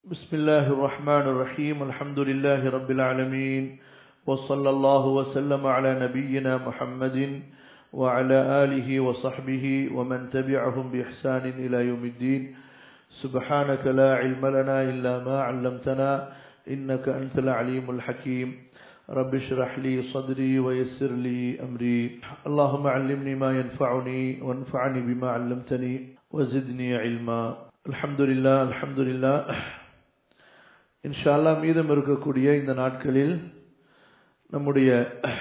بسم الله الرحمن الرحيم الحمد لله رب العالمين وصلى الله وسلم على نبينا محمد وعلى آله وصحبه ومن تبعهم بإحسان إلى يوم الدين سبحانك لا علم لنا إلا ما علمتنا إنك أنت العليم الحكيم رب اشرح لي صدري ويسر لي أمري اللهم علمني ما ينفعني وانفعني بما علمتني وزدني علما الحمد لله الحمد لله இன்ஷால்லா மீதம் இருக்கக்கூடிய இந்த நாட்களில் நம்முடைய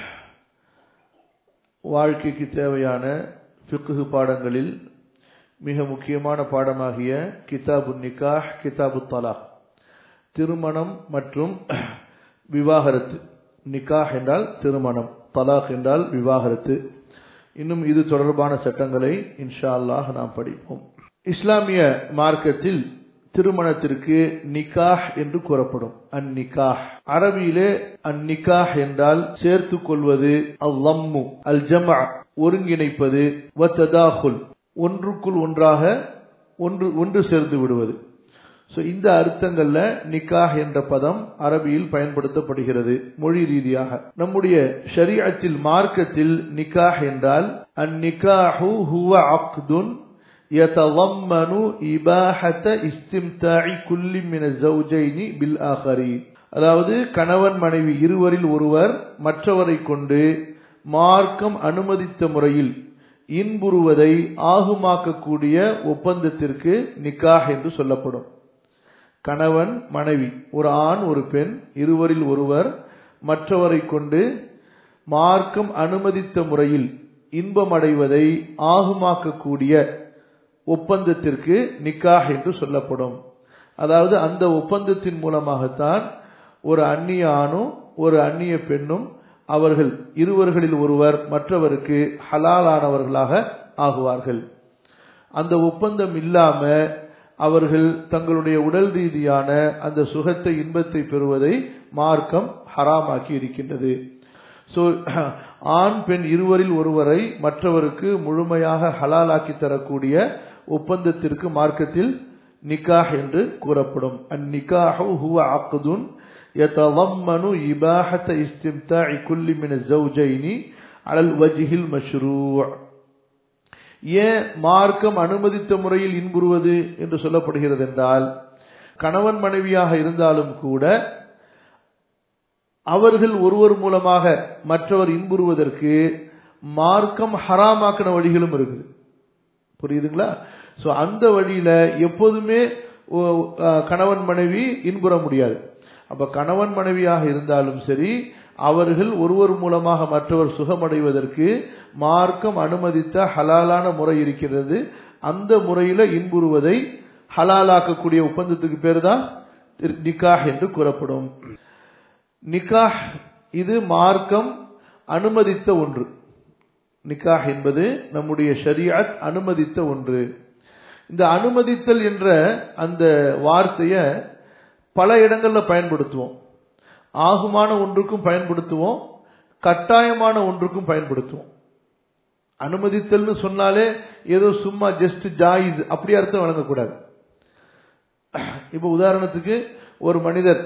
வாழ்க்கைக்கு தேவையான ஃபிக்ஹு பாடங்களில் மிக முக்கியமான பாடமாகிய கிதாபு நிக்காஹ் கிதாபு தலா திருமணம் மற்றும் விவாகரத்து நிக்காஹ் என்றால் திருமணம் தலாக் என்றால் விவாகரத்து இன்னும் இது தொடர்பான சட்டங்களை இன்ஷா அல்லாஹ் நாம் படிப்போம் இஸ்லாமிய மார்க்கத்தில் திருமணத்திற்கு நிக்காஹ் என்று கூறப்படும் அந்நிக்காஹ் அரபியிலே அந்நிக்காஹ் என்றால் சேர்த்து கொள்வது அல்லம்மு அல் ஜமா ஒருங்கிணைப்பது வத்ததாகுல் ஒன்றுக்குள் ஒன்றாக ஒன்று ஒன்று சேர்ந்து விடுவது ஸோ இந்த அர்த்தங்கள்ல நிக்காஹ் என்ற பதம் அரபியில் பயன்படுத்தப்படுகிறது மொழி ரீதியாக நம்முடைய ஷரீஅத்தில் மார்க்கத்தில் நிக்காஹ் என்றால் அந்நிக்காஹு ஹுவ அக்துன் يتضمن إباحة استمتاع كل من الزوجين بالآخرين அதாவது கணவன் மனைவி இருவரில் ஒருவர் மற்றவரை கொண்டு மார்க்கம் அனுமதித்த முறையில் இன்புறுவதை ஆகுமாக்கக்கூடிய ஒப்பந்தத்திற்கு நிக்காஹ் என்று சொல்லப்படும் கணவன் மனைவி ஒரு ஆண் ஒரு பெண் இருவரில் ஒருவர் மற்றவரை கொண்டு மார்க்கம் அனுமதித்த முறையில் இன்பமடைவதை ஆகுமாக்கக்கூடிய ஒப்பந்தத்திற்கு நிக்காஹ் என்று சொல்லப்படும் அதாவது அந்த ஒப்பந்தத்தின் மூலமாகத்தான் ஒரு அந்நிய ஆணும் ஒரு அந்நிய பெண்ணும் அவர்கள் இருவர்களில் ஒருவர் மற்றவருக்கு ஹலாலானவர்களாக ஆகுவார்கள் அந்த ஒப்பந்தம் இல்லாம அவர்கள் தங்களுடைய உடல் ரீதியான அந்த சுகத்தை இன்பத்தை பெறுவதை மார்க்கம் ஹராமாக்கி இருக்கின்றது ஸோ ஆண் பெண் இருவரில் ஒருவரை மற்றவருக்கு முழுமையாக ஹலாலாக்கி தரக்கூடிய ஒப்பந்தத்திற்கு மார்க்கத்தில் நிக்காஹ் என்று கூறப்படும் அந்நிக்காஹு ஹுவ அக்துன் يتضمن إباحة استمتاع كل من الزوجين على الوجه المشروع ஏன் மார்க்கம் அனுமதித்த முறையில் இன்புறுவது என்று சொல்லப்படுகிறது என்றால் கணவன் மனைவியாக இருந்தாலும் கூட அவர்கள் ஒருவர் மூலமாக மற்றவர் இன்புறுவதற்கு மார்க்கம் ஹராமாக்கின வழிகளும் இருக்குது புரியுதுங்களா சோ அந்த வழியில எப்போதுமே கணவன் மனைவி இன்புற முடியாது அப்ப கணவன் மனைவியாக இருந்தாலும் சரி அவர்கள் ஒருவர் மூலமாக மற்றவர் சுகமடைவதற்கு மார்க்கம் அனுமதித்த ஹலாலான முறை இருக்கிறது அந்த முறையில இன்புறுவதை ஹலாலாக்கக்கூடிய ஒப்பந்தத்துக்கு பேர் தான் நிக்காஹ் என்று கூறப்படும் நிக்காஹ் இது மார்க்கம் அனுமதித்த ஒன்று நிக்காஹ் என்பது நம்முடைய ஷரியாத் அனுமதித்த ஒன்று இந்த அனுமதித்தல் என்ற அந்த வார்த்தைய பல இடங்கள்ல பயன்படுத்துவோம் ஆகுமான ஒன்றுக்கும் பயன்படுத்துவோம் கட்டாயமான ஒன்றுக்கும் பயன்படுத்துவோம் அனுமதித்தல்னு சொன்னாலே ஏதோ சும்மா ஜஸ்ட் ஜாயிஸ் அப்படி அர்த்தம் வழங்கக்கூடாது இப்ப உதாரணத்துக்கு ஒரு மனிதர்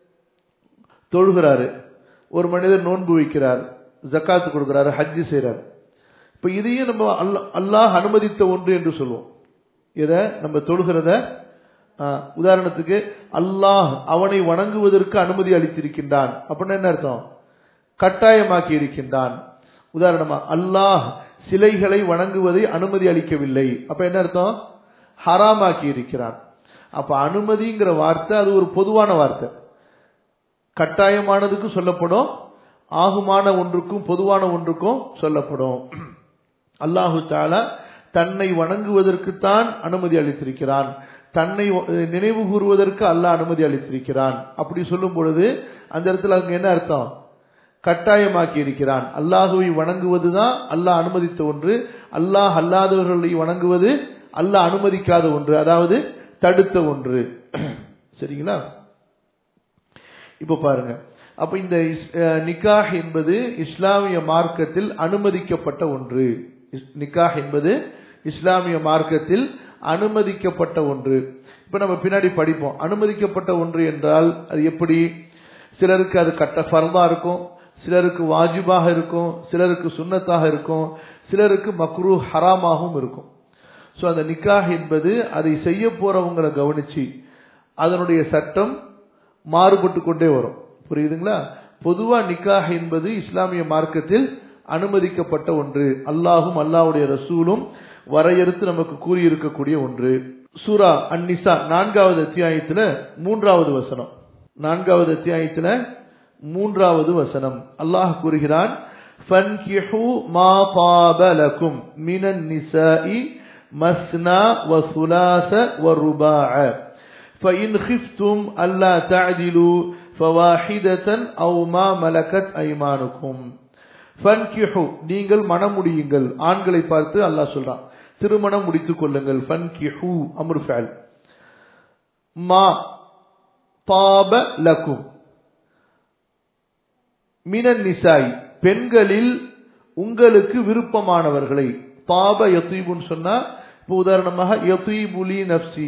தொழுகிறாரு ஒரு மனிதர் நோன்பு வைக்கிறார் ஜக்காத்து கொடுக்கிறாரு ஹஜ்ஜு செய்யறாரு இப்ப இதையும் நம்ம அல்லாஹ் அனுமதித்த ஒன்று என்று சொல்லுவோம் இதை நம்ம தொழுகிறத உதாரணத்துக்கு அல்லாஹ் அவனை வணங்குவதற்கு அனுமதி அளித்திருக்கின்றான் அப்படின்னு என்ன அர்த்தம் கட்டாயமாக்கி இருக்கின்றான் உதாரணமா அல்லாஹ் சிலைகளை வணங்குவதை அனுமதி அளிக்கவில்லை அப்ப என்ன அர்த்தம் ஹராமாக்கி இருக்கிறான் அப்ப அனுமதிங்கிற வார்த்தை அது ஒரு பொதுவான வார்த்தை கட்டாயமானதுக்கும் சொல்லப்படும் ஆகுமான ஒன்றுக்கும் பொதுவான ஒன்றுக்கும் சொல்லப்படும் அல்லாஹு தாலா தன்னை வணங்குவதற்குத்தான் அனுமதி அளித்திருக்கிறான் தன்னை நினைவு கூறுவதற்கு அல்லாஹ் அனுமதி அளித்திருக்கிறான் அப்படி சொல்லும் பொழுது அந்த இடத்துல அங்க என்ன அர்த்தம் கட்டாயமாக்கி இருக்கிறான் அல்லாஹுவை வணங்குவதுதான் அல்லாஹ் அனுமதித்த ஒன்று அல்லாஹ் அல்லாதவர்களை வணங்குவது அல்லாஹ் அனுமதிக்காத ஒன்று அதாவது தடுத்த ஒன்று சரிங்களா இப்ப பாருங்க அப்ப இந்த நிக்காஹ் என்பது இஸ்லாமிய மார்க்கத்தில் அனுமதிக்கப்பட்ட ஒன்று நிக்காஹ் என்பது இஸ்லாமிய மார்க்கத்தில் அனுமதிக்கப்பட்ட ஒன்று இப்ப நம்ம பின்னாடி படிப்போம் அனுமதிக்கப்பட்ட ஒன்று என்றால் அது எப்படி சிலருக்கு அது கட்ட ஃபர்தா இருக்கும் சிலருக்கு வாஜிபாக இருக்கும் சிலருக்கு சுன்னத்தாக இருக்கும் சிலருக்கு மக்ரூ ஹராமாகவும் இருக்கும் ஸோ அந்த நிக்காஹ் என்பது அதை செய்ய போறவங்களை கவனிச்சு அதனுடைய சட்டம் மாறுபட்டு கொண்டே வரும் புரியுதுங்களா பொதுவா நிக்காஹ் என்பது இஸ்லாமிய மார்க்கத்தில் அனுமதிக்கப்பட்ட ஒன்று அல்லாஹும் அல்லாஹ்வுடைய ரசூலும் வரையறுத்து நமக்கு கூறியிருக்கக்கூடிய ஒன்று சூரா அந்நிசா நான்காவது அத்தியாயத்துல மூன்றாவது வசனம் நான்காவது அத்தியாயத்துல மூன்றாவது வசனம் அல்லாஹ் கூறுகிறான் فَانْكِحُوا مَا طَابَ لَكُمْ مِنَ النِّسَاءِ مَثْنَى وَثُلَاثَ وَرُبَاعَ فَإِنْ خِفْتُمْ أَلَّا تَعْدِلُوا فَوَاحِدَةً أَوْ مَا مَلَكَتْ أَيْمَانُكُمْ ஃபன்கிஹு நீங்கள் மனம் முடியுங்கள் ஆண்களை பார்த்து அல்லாஹ் சொல்றான் திருமணம் முடித்துக் கொள்ளுங்கள் ஃபன்கிஹு அம்ரு ஃபஅல் மா தாப லக்கும் மினன் நிசாய் பெண்களில் உங்களுக்கு விருப்பமானவர்களை தாப யத்தீபுன்னு சொன்னா இப்போ உதாரணமாக யத்தீபுலி நப்சி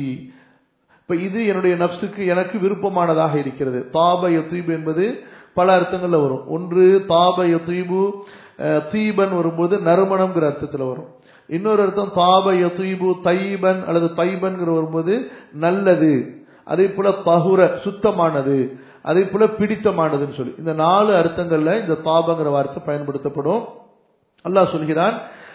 இப்ப இது என்னுடைய நப்சுக்கு எனக்கு விருப்பமானதாக இருக்கிறது தாப யத்தீப் என்பது பல அர்த்தங்கள்ல வரும் ஒன்று தாப யத்தீபு அஹ், தீபன் வரும்போது நறுமணம்ங்கிற அர்த்தத்துல வரும் இன்னொரு அர்த்தம் தாப யத்தீபு தைபன் அல்லது தைபன்கிற வரும்போது நல்லது அதே போல பகுர சுத்தமானது அதே போல பிடித்தமானதுன்னு சொல்லி இந்த நாலு அர்த்தங்கள்ல இந்த தாபங்கிற வார்த்தை பயன்படுத்தப்படும் அல்லாஹ் சொல்கிறான்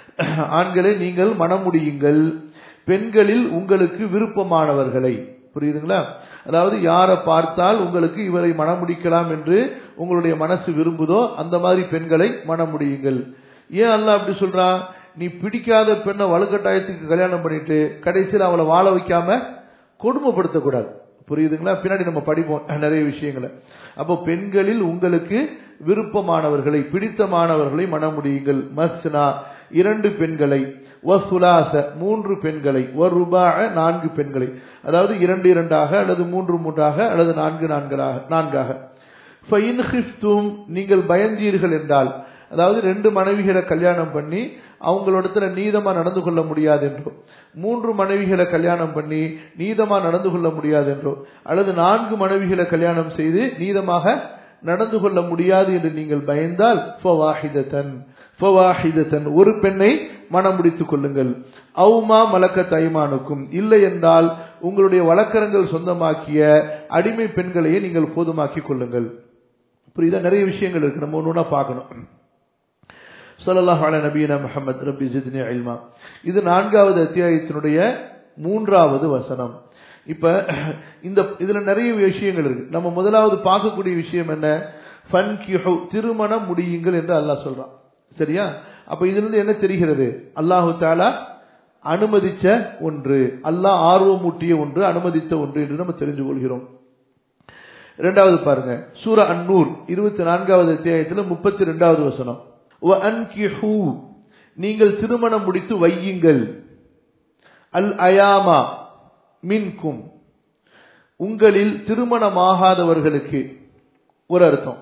ஆண்களை நீங்கள் மனம் முடியுங்கள் பெண்களில் உங்களுக்கு விருப்பமானவர்களை புரியுதுங்களா அதாவது யாரை பார்த்தால் உங்களுக்கு இவரை மனம் முடிக்கலாம் என்று உங்களுடைய மனசு விரும்புதோ அந்த மாதிரி பெண்களை மனம் முடியுங்கள் ஏன் அல்லாஹ் அப்படி சொல்றான் நீ பிடிக்காத பெண்ணை வலுக்கட்டாயத்துக்கு கல்யாணம் பண்ணிட்டு கடைசியில் அவளை வாழ வைக்காம கொடுமைப்படுத்தக்கூடாது புரியுதுங்களா பின்னாடி நம்ம படிப்போம் நிறைய விஷயங்களை அப்போ பெண்களில் உங்களுக்கு விருப்பமானவர்களை பிடித்தமானவர்களை மனம் முடியுங்கள் மஸ்னா இரண்டு பெண்களை வசுலாச மூன்று பெண்களை ஒரு ரூபாக நான்கு பெண்களை அதாவது இரண்டு இரண்டாக அல்லது மூன்று மூன்றாக அல்லது நான்கு நான்காக நான்காக ஃபைன் ஹிஃப்தும் நீங்கள் பயந்தீர்கள் என்றால் அதாவது ரெண்டு மனைவிகளை கல்யாணம் பண்ணி அவங்களோடத்துல நீதமா நடந்து கொள்ள முடியாது என்றோ மூன்று மனைவிகளை கல்யாணம் பண்ணி நீதமா நடந்து கொள்ள முடியாது என்றோ அல்லது நான்கு மனைவிகளை கல்யாணம் செய்து நீதமாக நடந்து கொள்ள முடியாது என்று நீங்கள் பயந்தால் ஃபவாஹிதத்தன் ஃபவாஹிதத்தன் ஒரு பெண்ணை மனம் முடித்துக் கொள்ளுங்கள் அவுமா மலக்க தைமானுக்கும் இல்லை என்றால் உங்களுடைய வழக்கரங்கள் சொந்தமாக்கிய அடிமை பெண்களையே நீங்கள் போதுமாக்கிக் கொள்ளுங்கள் புரியுதா நிறைய விஷயங்கள் இருக்கு நம்ம ஒன்று ஒன்றா பார்க்கணும் ஸல்லல்லாஹு அலா நபியினா முஹம்மத் ரப்பி ஜித்னி இல்மா இது நான்காவது அத்தியாயத்தினுடைய மூன்றாவது வசனம் இப்ப இந்த இதுல நிறைய விஷயங்கள் இருக்கு நம்ம முதலாவது பார்க்கக்கூடிய விஷயம் என்ன ஃபன்கிஹு திருமணம் முடியுங்கள் என்று அல்லாஹ் சொல்றான் சரியா அப்ப இதுல இருந்து என்ன தெரிகிறது அல்லாஹு தாலா அனுமதிச்ச ஒன்று அல்லாஹ் ஆர்வமூட்டிய ஒன்று அனுமதித்த ஒன்று என்று நம்ம தெரிஞ்சு கொள்கிறோம் இரண்டாவது பாருங்க சூரா அன்னூர் இருபத்தி நான்காவது அத்தியாயத்துல முப்பத்தி ரெண்டாவது வசனம் வஅன்கிஹூ நீங்கள் திருமணம் முடித்து வையுங்கள் அல் அயாமா மின்கும் உங்களில் திருமணமாகாதவர்களுக்கு ஒரு அர்த்தம்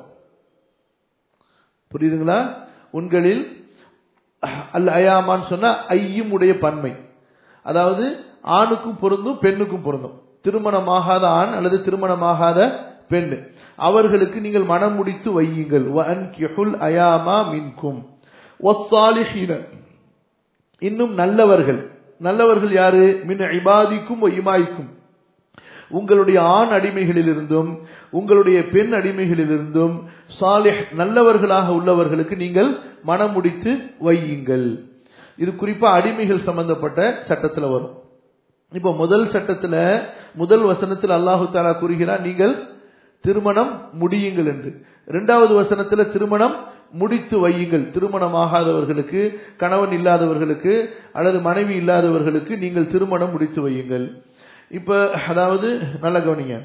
புரியுதுங்களா உங்களில் அல் அயாமான்னு சொன்னா ஐயும் உடைய பன்மை அதாவது ஆணுக்கும் பொருந்தும் பெண்ணுக்கும் பொருந்தும் திருமணமாகாத ஆண் அல்லது திருமணமாகாத பெண் அவர்களுக்கு நீங்கள் மனம் முடித்து வையுங்கள் வஅன்கிஹுல் அயாமா மின்கும் வஸ்ஸாலிஹீன இன்னும் நல்லவர்கள் நல்லவர்கள் யாரு மின் இபாதிக்கும் இமாய்க்கும் உங்களுடைய ஆண் அடிமைகளிலிருந்தும் உங்களுடைய பெண் அடிமைகளிலிருந்தும் சாலிஹ் நல்லவர்களாக உள்ளவர்களுக்கு நீங்கள் மனம் முடித்து வையுங்கள் இது குறிப்பா அடிமைகள் சம்பந்தப்பட்ட சட்டத்துல வரும் இப்போ முதல் சட்டத்துல முதல் வசனத்தில் அல்லாஹு தாலா கூறுகிறார் நீங்கள் திருமணம் முடியுங்கள் என்று இரண்டாவது வசனத்துல திருமணம் முடித்து வையுங்கள் திருமணமாகாதவர்களுக்கு கணவன் இல்லாதவர்களுக்கு அல்லது மனைவி இல்லாதவர்களுக்கு நீங்கள் திருமணம் முடித்து வையுங்கள் இப்ப அதாவது நல்ல கவனிங்க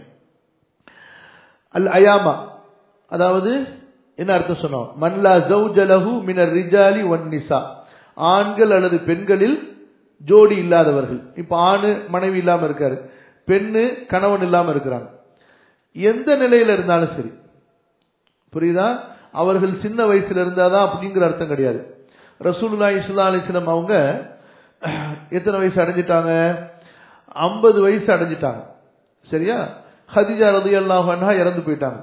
அல் அயாமா அதாவது என்ன அர்த்தம் சொன்னோம் மன்லா ஜவுஜலஹு மினர் ரிஜாலி ஒன் நிசா ஆண்கள் அல்லது பெண்களில் ஜோடி இல்லாதவர்கள் இப்ப ஆணு மனைவி இல்லாம இருக்காரு பெண்ணு கணவன் இல்லாம இருக்கிறாங்க எந்த நிலையில இருந்தாலும் சரி புரியுதா அவர்கள் சின்ன வயசுல இருந்தாதான் அப்படிங்கிற அர்த்தம் கிடையாது ரசூலுல்லாஹி ஸல்லல்லாஹு அலைஹி வஸல்லம் அவங்க எத்தனை வயசு அடைஞ்சிட்டாங்க ஐம்பது வயசு அடைஞ்சிட்டாங்க சரியா ஹதிஜா ரதி அல்லாஹா இறந்து போயிட்டாங்க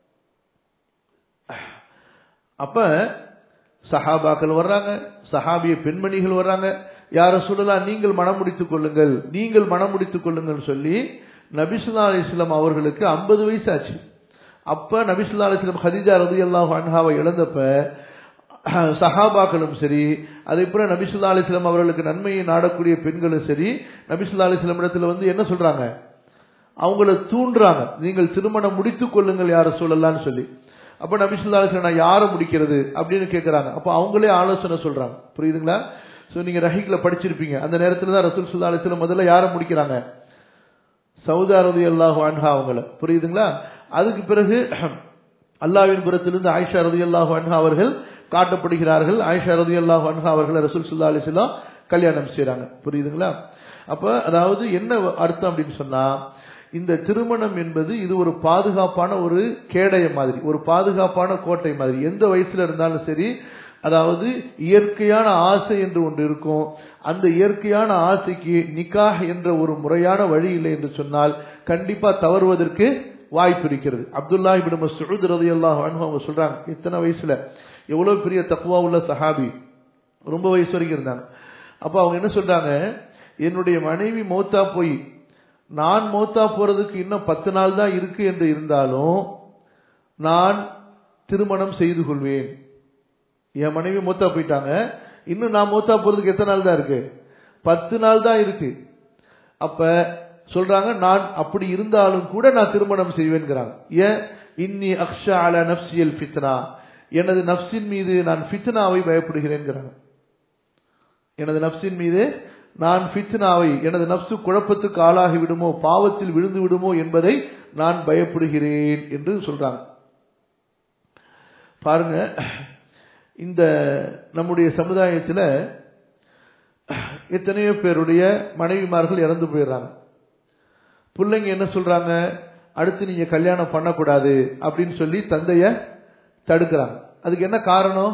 அப்ப சஹாபாக்கள் வர்றாங்க சஹாபிய பெண்மணிகள் வர்றாங்க யார சொல்லலாம் நீங்கள் மனம் முடித்துக் கொள்ளுங்கள் நீங்கள் மனம் முடித்துக் கொள்ளுங்கள் சொல்லி நபிசுல்லா அலிஸ்லாம் அவர்களுக்கு ஐம்பது வயசு ஆச்சு அப்ப நபிசுல்லா அலிஸ்லாம் ஹதிஜா ரதி அல்லாஹ் அன்ஹாவை இழந்தப்ப சஹாபாக்களும் சரி அதே போல நபிசுல்லா அலிஸ்லாம் அவர்களுக்கு நன்மையை நாடக்கூடிய பெண்களும் சரி நபிசுல்லா அலிஸ்லாம் இடத்துல வந்து என்ன சொல்றாங்க அவங்கள தூண்டுறாங்க நீங்கள் திருமணம் முடித்துக் கொள்ளுங்கள் யார சொல்லலாம்னு சொல்லி அப்ப நபிசுல்லா அலிஸ்லாம் நான் யாரை முடிக்கிறது அப்படின்னு கேட்கறாங்க அப்ப அவங்களே ஆலோசனை சொல்றாங்க புரியுதுங்களா சோ நீங்க ரஹிக்ல படிச்சிருப்பீங்க அந்த நேரத்துல தான் ரசூல் சுல்லா அலிஸ்லாம் முதல்ல யாரை முடிக்கிறாங்க சவுதா ரதி அல்லாஹு அன்ஹா அவங்கள புரியுதுங்களா அதுக்கு பிறகு அல்லாவின் புறத்திலிருந்து ஆயிஷா ரதி அல்லாஹு அன்ஹா அவர்கள் காட்டப்படுகிறார்கள் ஆயிஷா ரதி அல்லாஹு அன்ஹா அவர்கள் ரசூல் சுல்லா அலிஸ்லாம் கல்யாணம் செய்யறாங்க புரியுதுங்களா அப்ப அதாவது என்ன அர்த்தம் அப்படின்னு சொன்னா இந்த திருமணம் என்பது இது ஒரு பாதுகாப்பான ஒரு கேடய மாதிரி ஒரு பாதுகாப்பான கோட்டை மாதிரி எந்த வயசுல இருந்தாலும் சரி அதாவது இயற்கையான ஆசை என்று ஒன்று இருக்கும் அந்த இயற்கையான ஆசைக்கு நிக்காஹ் என்ற ஒரு முறையான வழி இல்லை என்று சொன்னால் கண்டிப்பா தவறுவதற்கு வாய்ப்பு இருக்கிறது அப்துல்லா இபின் மசூத் ரதி அல்லாஹ் அவங்க சொல்றாங்க இத்தனை வயசுல எவ்வளவு பெரிய தக்குவா உள்ள சஹாபி ரொம்ப வயசு வரைக்கும் இருந்தாங்க அப்ப அவங்க என்ன சொல்றாங்க என்னுடைய மனைவி மௌத்தா போய் நான் மௌத்தா போறதுக்கு இன்னும் பத்து நாள் தான் இருக்கு என்று இருந்தாலும் நான் திருமணம் செய்து கொள்வேன் என் மனைவி மூத்தா போயிட்டாங்க இன்னும் நான் மூத்தா போறதுக்கு எத்தனை நாள் தான் இருக்கு பத்து நாள் தான் இருக்கு அப்ப சொல்றாங்க நான் அப்படி இருந்தாலும் கூட நான் திருமணம் செய்வேன்கிறாங்க ஏன் இன்னி அக்ஷா அல நப்சியல் ஃபித்னா எனது நப்சின் மீது நான் ஃபித்னாவை பயப்படுகிறேன்கிறாங்க எனது நப்சின் மீது நான் ஃபித்னாவை எனது நப்சு குழப்பத்துக்கு ஆளாகி விடுமோ பாவத்தில் விழுந்து விடுமோ என்பதை நான் பயப்படுகிறேன் என்று சொல்றாங்க பாருங்க இந்த நம்முடைய சமுதாயத்தில் எத்தனையோ பேருடைய மனைவிமார்கள் இறந்து போயிடுறாங்க பிள்ளைங்க என்ன சொல்றாங்க அடுத்து நீங்க கல்யாணம் பண்ணக்கூடாது அப்படின்னு சொல்லி தந்தைய தடுக்கிறாங்க அதுக்கு என்ன காரணம்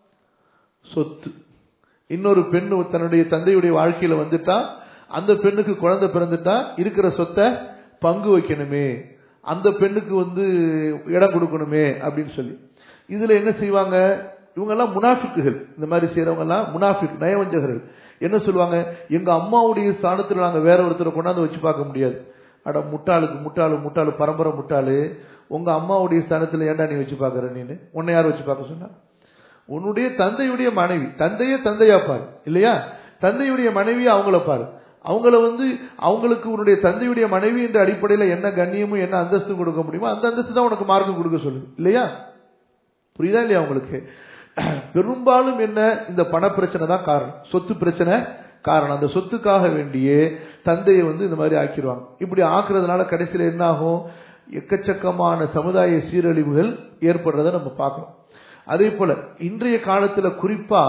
சொத்து இன்னொரு பெண் தன்னுடைய தந்தையுடைய வாழ்க்கையில வந்துட்டா அந்த பெண்ணுக்கு குழந்தை பிறந்துட்டா இருக்கிற சொத்தை பங்கு வைக்கணுமே அந்த பெண்ணுக்கு வந்து இடம் கொடுக்கணுமே அப்படின்னு சொல்லி இதுல என்ன செய்வாங்க இவங்க எல்லாம் முனாஃபிக்குகள் இந்த மாதிரி செய்யறவங்க எல்லாம் முனாஃபிக் நயவஞ்சகர்கள் என்ன சொல்லுவாங்க எங்க அம்மாவுடைய ஸ்தானத்துல நாங்க வேற ஒருத்தரை கொண்டாந்து வச்சு பார்க்க முடியாது அட முட்டாளுக்கு முட்டாளு முட்டாளு பரம்பரை முட்டாளு உங்க அம்மாவுடைய ஸ்தானத்துல ஏன்டா நீ வச்சு பாக்குற நீனு உன்னை யார் வச்சு பார்க்க சொன்னா உன்னுடைய தந்தையுடைய மனைவி தந்தைய தந்தையா பாரு இல்லையா தந்தையுடைய மனைவி அவங்கள பாரு அவங்கள வந்து அவங்களுக்கு உன்னுடைய தந்தையுடைய மனைவி என்ற அடிப்படையில் என்ன கண்ணியமும் என்ன அந்தஸ்து கொடுக்க முடியுமோ அந்த அந்தஸ்து தான் உனக்கு மார்க்கம் கொடுக்க சொல்லுது இல்லையா புரியுதா இல்லையா உங்களுக்கு பெரும்பாலும் என்ன இந்த பண பிரச்சனை தான் காரணம் சொத்து பிரச்சனை காரணம் அந்த சொத்துக்காக வேண்டிய தந்தையை வந்து இந்த மாதிரி ஆக்கிடுவாங்க இப்படி ஆக்குறதுனால கடைசியில் என்ன ஆகும் எக்கச்சக்கமான சமுதாய சீரழிவுகள் ஏற்படுறதை நம்ம பார்க்கணும் அதே போல இன்றைய காலத்துல குறிப்பா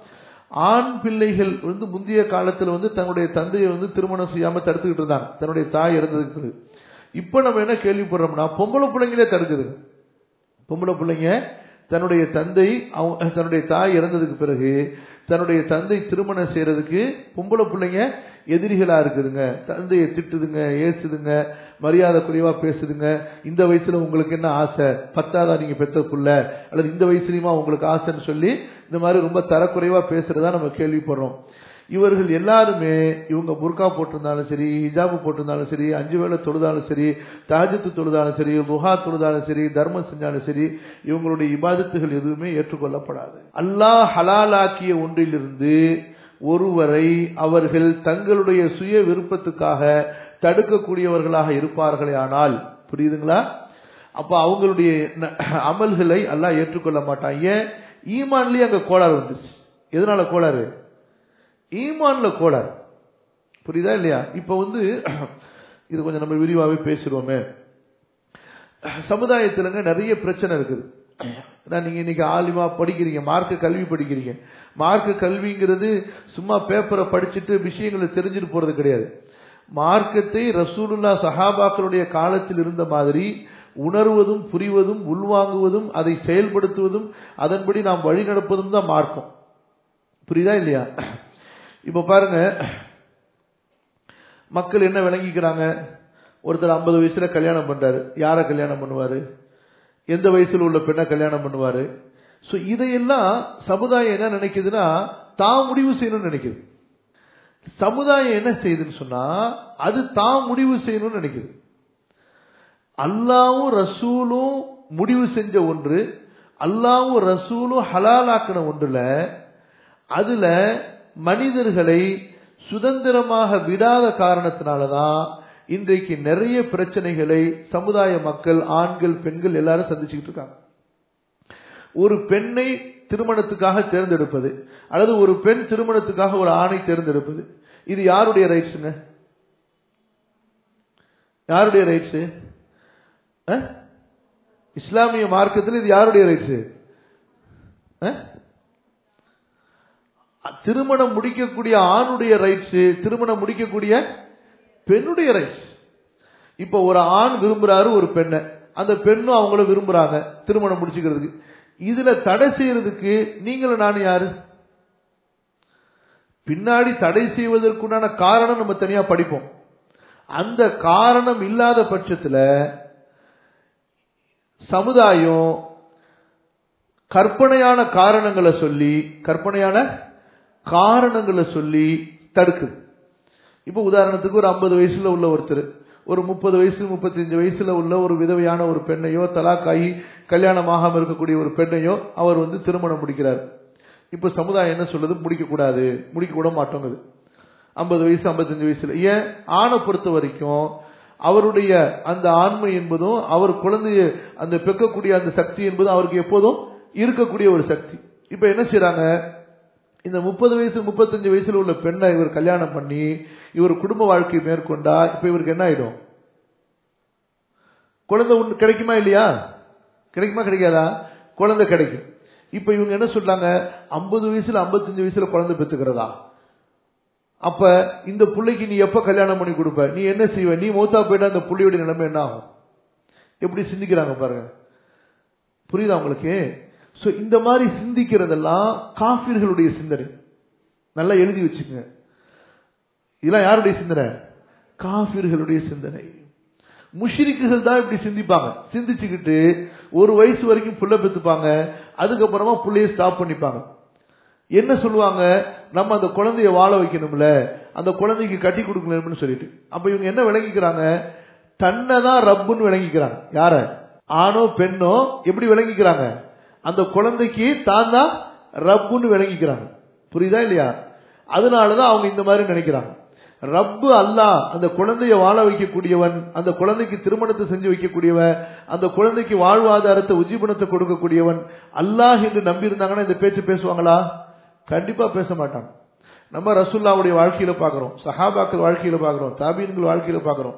ஆண் பிள்ளைகள் வந்து முந்தைய காலத்துல வந்து தன்னுடைய தந்தையை வந்து திருமணம் செய்யாம தடுத்துக்கிட்டு இருந்தாங்க தன்னுடைய தாய் இறந்ததுக்கு பிறகு இப்ப நம்ம என்ன கேள்விப்படுறோம்னா பொம்பளை பிள்ளைங்களே தடுக்குதுங்க பொம்பளை பிள்ளைங்க தன்னுடைய தந்தை அவங்க தன்னுடைய தாய் இறந்ததுக்கு பிறகு தன்னுடைய தந்தை திருமணம் செய்யறதுக்கு பொம்பளை பிள்ளைங்க எதிரிகளா இருக்குதுங்க தந்தையை திட்டுதுங்க ஏசுதுங்க மரியாதை குறைவா பேசுதுங்க இந்த வயசுல உங்களுக்கு என்ன ஆசை பத்தாதா நீங்க பெத்த புள்ள அல்லது இந்த வயசுலயுமா உங்களுக்கு ஆசைன்னு சொல்லி இந்த மாதிரி ரொம்ப தரக்குறைவா பேசுறதா நம்ம கேள்விப்படுறோம் இவர்கள் எல்லாருமே இவங்க புர்கா போட்டிருந்தாலும் சரி ஹிஜாபு போட்டிருந்தாலும் சரி அஞ்சு வேளை தொழுதாலும் சரி தாஜத்து தொழுதாலும் சரி புகா தொழுதாலும் சரி தர்மம் செஞ்சாலும் சரி இவங்களுடைய இபாதத்துகள் எதுவுமே ஏற்றுக்கொள்ளப்படாது அல்லாஹ் ஹலாலாக்கிய ஒன்றிலிருந்து ஒருவரை அவர்கள் தங்களுடைய சுய விருப்பத்துக்காக தடுக்கக்கூடியவர்களாக இருப்பார்களே ஆனால் புரியுதுங்களா அப்ப அவங்களுடைய அமல்களை அல்லாஹ் ஏற்றுக்கொள்ள மாட்டான் ஏன் ஈமான்லயே அங்க கோளாறு வந்துச்சு எதனால கோளாறு ஈமான்ல கோளாறு புரியுதா இல்லையா இப்ப வந்து இது கொஞ்சம் நம்ம விரிவாகவே பேசிடுவோமே சமுதாயத்திலங்க நிறைய பிரச்சனை இருக்குது நீங்க இன்னைக்கு ஆலிமா படிக்கிறீங்க மார்க்க கல்வி படிக்கிறீங்க மார்க்க கல்விங்கிறது சும்மா பேப்பரை படிச்சுட்டு விஷயங்களை தெரிஞ்சுட்டு போறது கிடையாது மார்க்கத்தை ரசூலுல்லா சஹாபாக்களுடைய காலத்தில் இருந்த மாதிரி உணர்வதும் புரிவதும் உள்வாங்குவதும் அதை செயல்படுத்துவதும் அதன்படி நாம் வழி நடப்பதும் தான் மார்க்கம் புரியுதா இல்லையா இப்ப பாருங்க மக்கள் என்ன விளங்கிக்கிறாங்க ஒருத்தர் ஐம்பது வயசுல கல்யாணம் பண்றாரு யாரை கல்யாணம் பண்ணுவாரு எந்த வயசுல உள்ள பெண்ணை கல்யாணம் பண்ணுவாரு சோ இதையெல்லாம் சமுதாயம் என்ன நினைக்குதுன்னா தான் முடிவு செய்யணும்னு நினைக்குது சமுதாயம் என்ன செய்யுதுன்னு சொன்னா அது தான் முடிவு செய்யணும்னு நினைக்குது அல்லாவும் ரசூலும் முடிவு செஞ்ச ஒன்று அல்லாவும் ரசூலும் ஹலாலாக்கின ஒன்றுல அதுல மனிதர்களை சுதந்திரமாக விடாத காரணத்தினாலதான் இன்றைக்கு நிறைய பிரச்சனைகளை சமுதாய மக்கள் ஆண்கள் பெண்கள் எல்லாரும் சந்திச்சுக்கிட்டு இருக்காங்க ஒரு பெண்ணை திருமணத்துக்காக தேர்ந்தெடுப்பது அல்லது ஒரு பெண் திருமணத்துக்காக ஒரு ஆணை தேர்ந்தெடுப்பது இது யாருடைய ரைட்ஸுங்க யாருடைய ரைட்ஸ் இஸ்லாமிய மார்க்கத்தில் இது யாருடைய ரைட்ஸ் திருமணம் முடிக்கக்கூடிய ஆணுடைய ரைட்ஸ் திருமணம் முடிக்கக்கூடிய பெண்ணுடைய ரைட்ஸ் இப்ப ஒரு ஆண் விரும்புறாரு ஒரு பெண்ணை அந்த பெண்ணும் அவங்கள விரும்புறாங்க திருமணம் முடிச்சுக்கிறதுக்கு இதுல தடை செய்யறதுக்கு நீங்களும் நானும் யாரு பின்னாடி தடை செய்வதற்குண்டான காரணம் நம்ம தனியா படிப்போம் அந்த காரணம் இல்லாத பட்சத்துல சமுதாயம் கற்பனையான காரணங்களை சொல்லி கற்பனையான காரணங்களை சொல்லி தடுக்குது இப்ப உதாரணத்துக்கு ஒரு ஐம்பது வயசுல உள்ள ஒருத்தர் ஒரு முப்பது வயசு முப்பத்தஞ்சு வயசுல உள்ள ஒரு விதவையான ஒரு பெண்ணையோ தலாக்காயி கல்யாணம் ஆகாம இருக்கக்கூடிய ஒரு பெண்ணையோ அவர் வந்து திருமணம் முடிக்கிறார் இப்ப சமுதாயம் என்ன சொல்லுது முடிக்க கூடாது முடிக்க கூட மாட்டோங்குது ஐம்பது வயசு ஐம்பத்தஞ்சு வயசுல ஏன் ஆணை பொறுத்த வரைக்கும் அவருடைய அந்த ஆண்மை என்பதும் அவர் குழந்தைய அந்த பெக்கக்கூடிய அந்த சக்தி என்பதும் அவருக்கு எப்போதும் இருக்கக்கூடிய ஒரு சக்தி இப்ப என்ன செய்யறாங்க இந்த முப்பது வயசு முப்பத்தஞ்சு வயசுல உள்ள பெண்ணை இவர் கல்யாணம் பண்ணி இவர் குடும்ப வாழ்க்கை மேற்கொண்டா இப்ப இவருக்கு என்ன ஆயிடும் குழந்தை உண்டு கிடைக்குமா இல்லையா கிடைக்குமா கிடைக்காதா குழந்தை கிடைக்கும் இப்ப இவங்க என்ன சொல்றாங்க ஐம்பது வயசுல ஐம்பத்தஞ்சு வயசுல குழந்தை பெற்றுக்கிறதா அப்ப இந்த பிள்ளைக்கு நீ எப்ப கல்யாணம் பண்ணி கொடுப்ப நீ என்ன செய்வ நீ மூத்தா போயிட்டா அந்த புள்ளியோட நிலைமை என்ன ஆகும் எப்படி சிந்திக்கிறாங்க பாருங்க புரியுதா உங்களுக்கு சோ இந்த மாதிரி சிந்திக்கிறதெல்லாம் காபிர்களுடைய சிந்தனை நல்லா எழுதி வச்சுக்கங்க இதெல்லாம் யாருடைய சிந்தனை காபிர்களுடைய சிந்தனை முஷிரிக்குகள் தான் இப்படி சிந்திப்பாங்க சிந்திச்சுக்கிட்டு ஒரு வயசு வரைக்கும் புள்ள பெத்துப்பாங்க அதுக்கப்புறமா புள்ளைய ஸ்டாப் பண்ணிப்பாங்க என்ன சொல்லுவாங்க நம்ம அந்த குழந்தைய வாழ வைக்கணும்ல அந்த குழந்தைக்கு கட்டி கொடுக்கணும்னு சொல்லிட்டு அப்ப இவங்க என்ன விளங்கிக்கிறாங்க தன்னை தான் ரப்புன்னு விளங்கிக்கிறாங்க யார ஆணோ பெண்ணோ எப்படி விளங்கிக்கிறாங்க அந்த குழந்தைக்கு தான் தான் ரப்புன்னு விளங்கிக்கிறாங்க புரியுதா இல்லையா அதனாலதான் அவங்க இந்த மாதிரி நினைக்கிறாங்க ரப்பு அல்லாஹ் அந்த குழந்தைய வாழ வைக்கக்கூடியவன் அந்த குழந்தைக்கு திருமணத்தை செஞ்சு வைக்கக்கூடியவன் அந்த குழந்தைக்கு வாழ்வாதாரத்தை உஜீபனத்தை கொடுக்கக்கூடியவன் அல்லாஹ் என்று நம்பி இருந்தாங்கன்னா இந்த பேச்சு பேசுவாங்களா கண்டிப்பா பேச மாட்டாங்க நம்ம ரசுல்லாவுடைய வாழ்க்கையில பாக்குறோம் சஹாபாக்கள் வாழ்க்கையில பாக்குறோம் தாபீன்கள் வாழ்க்கையில பாக்குறோம்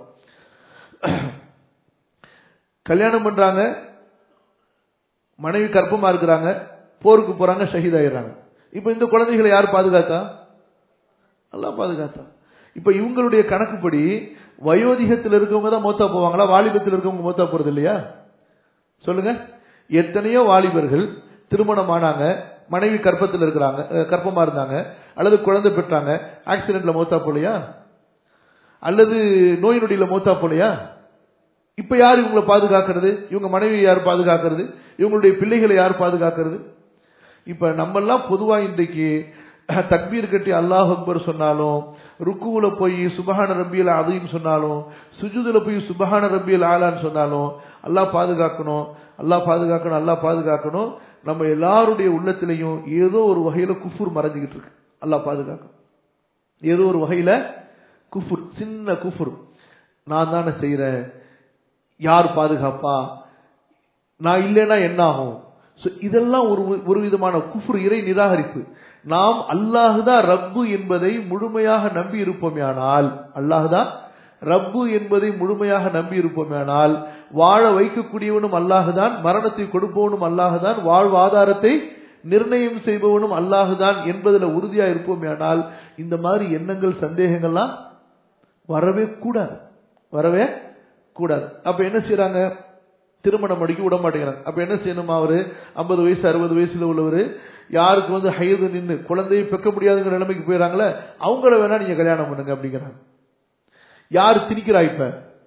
கல்யாணம் பண்றாங்க மனைவி கற்பமா இருக்கிறாங்க போருக்கு போறாங்க ஷஹீதாயிடுறாங்க இப்ப இந்த குழந்தைகளை யார் பாதுகாத்தா நல்லா பாதுகாத்தா இப்ப இவங்களுடைய கணக்குப்படி வயோதிகத்தில் இருக்கவங்க தான் மூத்தா போவாங்களா வாலிபத்தில் இருக்கவங்க மூத்தா போறது இல்லையா சொல்லுங்க எத்தனையோ வாலிபர்கள் திருமணம் ஆனாங்க மனைவி கற்பத்தில் இருக்கிறாங்க கற்பமா இருந்தாங்க அல்லது குழந்தை பெற்றாங்க ஆக்சிடென்ட்ல மூத்தா போலையா அல்லது நோய் நொடியில மூத்தா போலையா இப்ப யார் இவங்களை பாதுகாக்கிறது இவங்க மனைவி யார் பாதுகாக்கிறது இவங்களுடைய பிள்ளைகளை யார் பாதுகாக்கிறது இப்ப நம்ம எல்லாம் பொதுவா இன்றைக்கு தக்பீர் கட்டி அல்லாஹ் அக்பர் சொன்னாலும் ருக்குவுல போய் சுபஹான ரப்பியல் அதையும் சொன்னாலும் சுஜுதுல போய் சுபஹான ரப்பியல் ஆலான்னு சொன்னாலும் அல்லாஹ் பாதுகாக்கணும் அல்லாஹ் பாதுகாக்கணும் அல்லாஹ் பாதுகாக்கணும் நம்ம எல்லாருடைய உள்ளத்திலையும் ஏதோ ஒரு வகையில குஃபுர் மறைஞ்சுக்கிட்டு இருக்கு அல்லாஹ் பாதுகாக்கணும் ஏதோ ஒரு வகையில குஃபுர் சின்ன குஃபுர் நான் தானே செய்யறேன் யார் பாதுகாப்பா நான் இல்லைன்னா என்ன ஆகும் இதெல்லாம் ஒரு ஒரு விதமான குஃபுர் இறை நிராகரிப்பு நாம் அல்லாஹுதான் ரப்பு என்பதை முழுமையாக நம்பி இருப்போமேயானால் அல்லாஹுதான் ரப்பு என்பதை முழுமையாக நம்பி இருப்போமேயானால் வாழ வைக்கக்கூடியவனும் அல்லாஹுதான் மரணத்தை கொடுப்பவனும் அல்லாஹுதான் வாழ்வாதாரத்தை நிர்ணயம் செய்பவனும் அல்லாஹுதான் என்பதுல உறுதியா இருப்போமேயானால் இந்த மாதிரி எண்ணங்கள் சந்தேகங்கள்லாம் வரவே கூடாது வரவே கூடாது அப்ப என்ன செய்யறாங்க திருமணம் முடிக்க விட மாட்டேங்கிறாங்க அப்ப என்ன செய்யணுமா அவரு ஐம்பது வயசு அறுபது வயசுல உள்ளவர் யாருக்கு வந்து ஹயது நின்று குழந்தையை பெக்க முடியாதுங்கிற நிலைமைக்கு போயிடறாங்களே அவங்கள வேணா நீங்க கல்யாணம் பண்ணுங்க அப்படிங்கிறாங்க யார் திணிக்கிறா இப்ப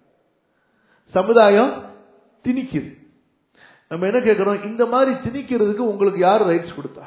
சமுதாயம் திணிக்குது நம்ம என்ன கேட்கிறோம் இந்த மாதிரி திணிக்கிறதுக்கு உங்களுக்கு யார் ரைட்ஸ் கொடுத்தா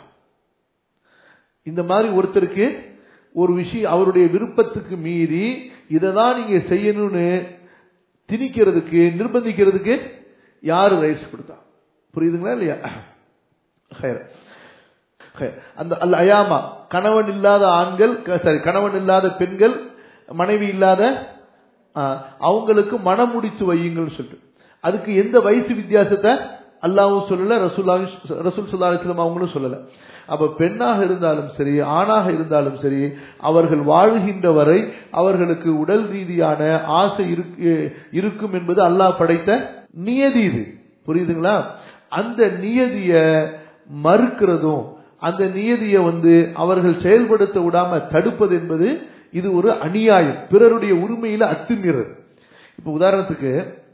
இந்த மாதிரி ஒருத்தருக்கு ஒரு விஷயம் அவருடைய விருப்பத்துக்கு மீறி இதை தான் நீங்க செய்யணும்னு திணிக்கிறதுக்கு நிர்பந்திக்கிறதுக்கு யாரு ரைட்ஸ் கொடுத்தா புரியுதுங்களா இல்லையா ஹைர். ஹைர். அந்த அல் அயாமா கணவன் இல்லாத ஆண்கள் சாரி கணவன் இல்லாத பெண்கள் மனைவி இல்லாத ஆ, அவங்களுக்கு மனம் முடித்து வையுங்கள் சொல்லிட்டு அதுக்கு எந்த வயசு வித்தியாசத்தை அல்லாவும் சொல்லல ரசூல்லாவும் ரசூல் சுல்லா அலிஸ்லாம் அவங்களும் சொல்லல அப்ப பெண்ணாக இருந்தாலும் சரி ஆணாக இருந்தாலும் சரி அவர்கள் வாழுகின்ற வரை அவர்களுக்கு உடல் ரீதியான ஆசை இருக்கு இருக்கும் என்பது அல்லாஹ் படைத்த நியதி இது புரியுதுங்களா அந்த நியதிய மறுக்கிறதும் அந்த நியதியை வந்து அவர்கள் செயல்படுத்த விடாம தடுப்பது என்பது இது ஒரு அநியாயம் பிறருடைய உரிமையில அத்துமீறல் இப்ப உதாரணத்துக்கு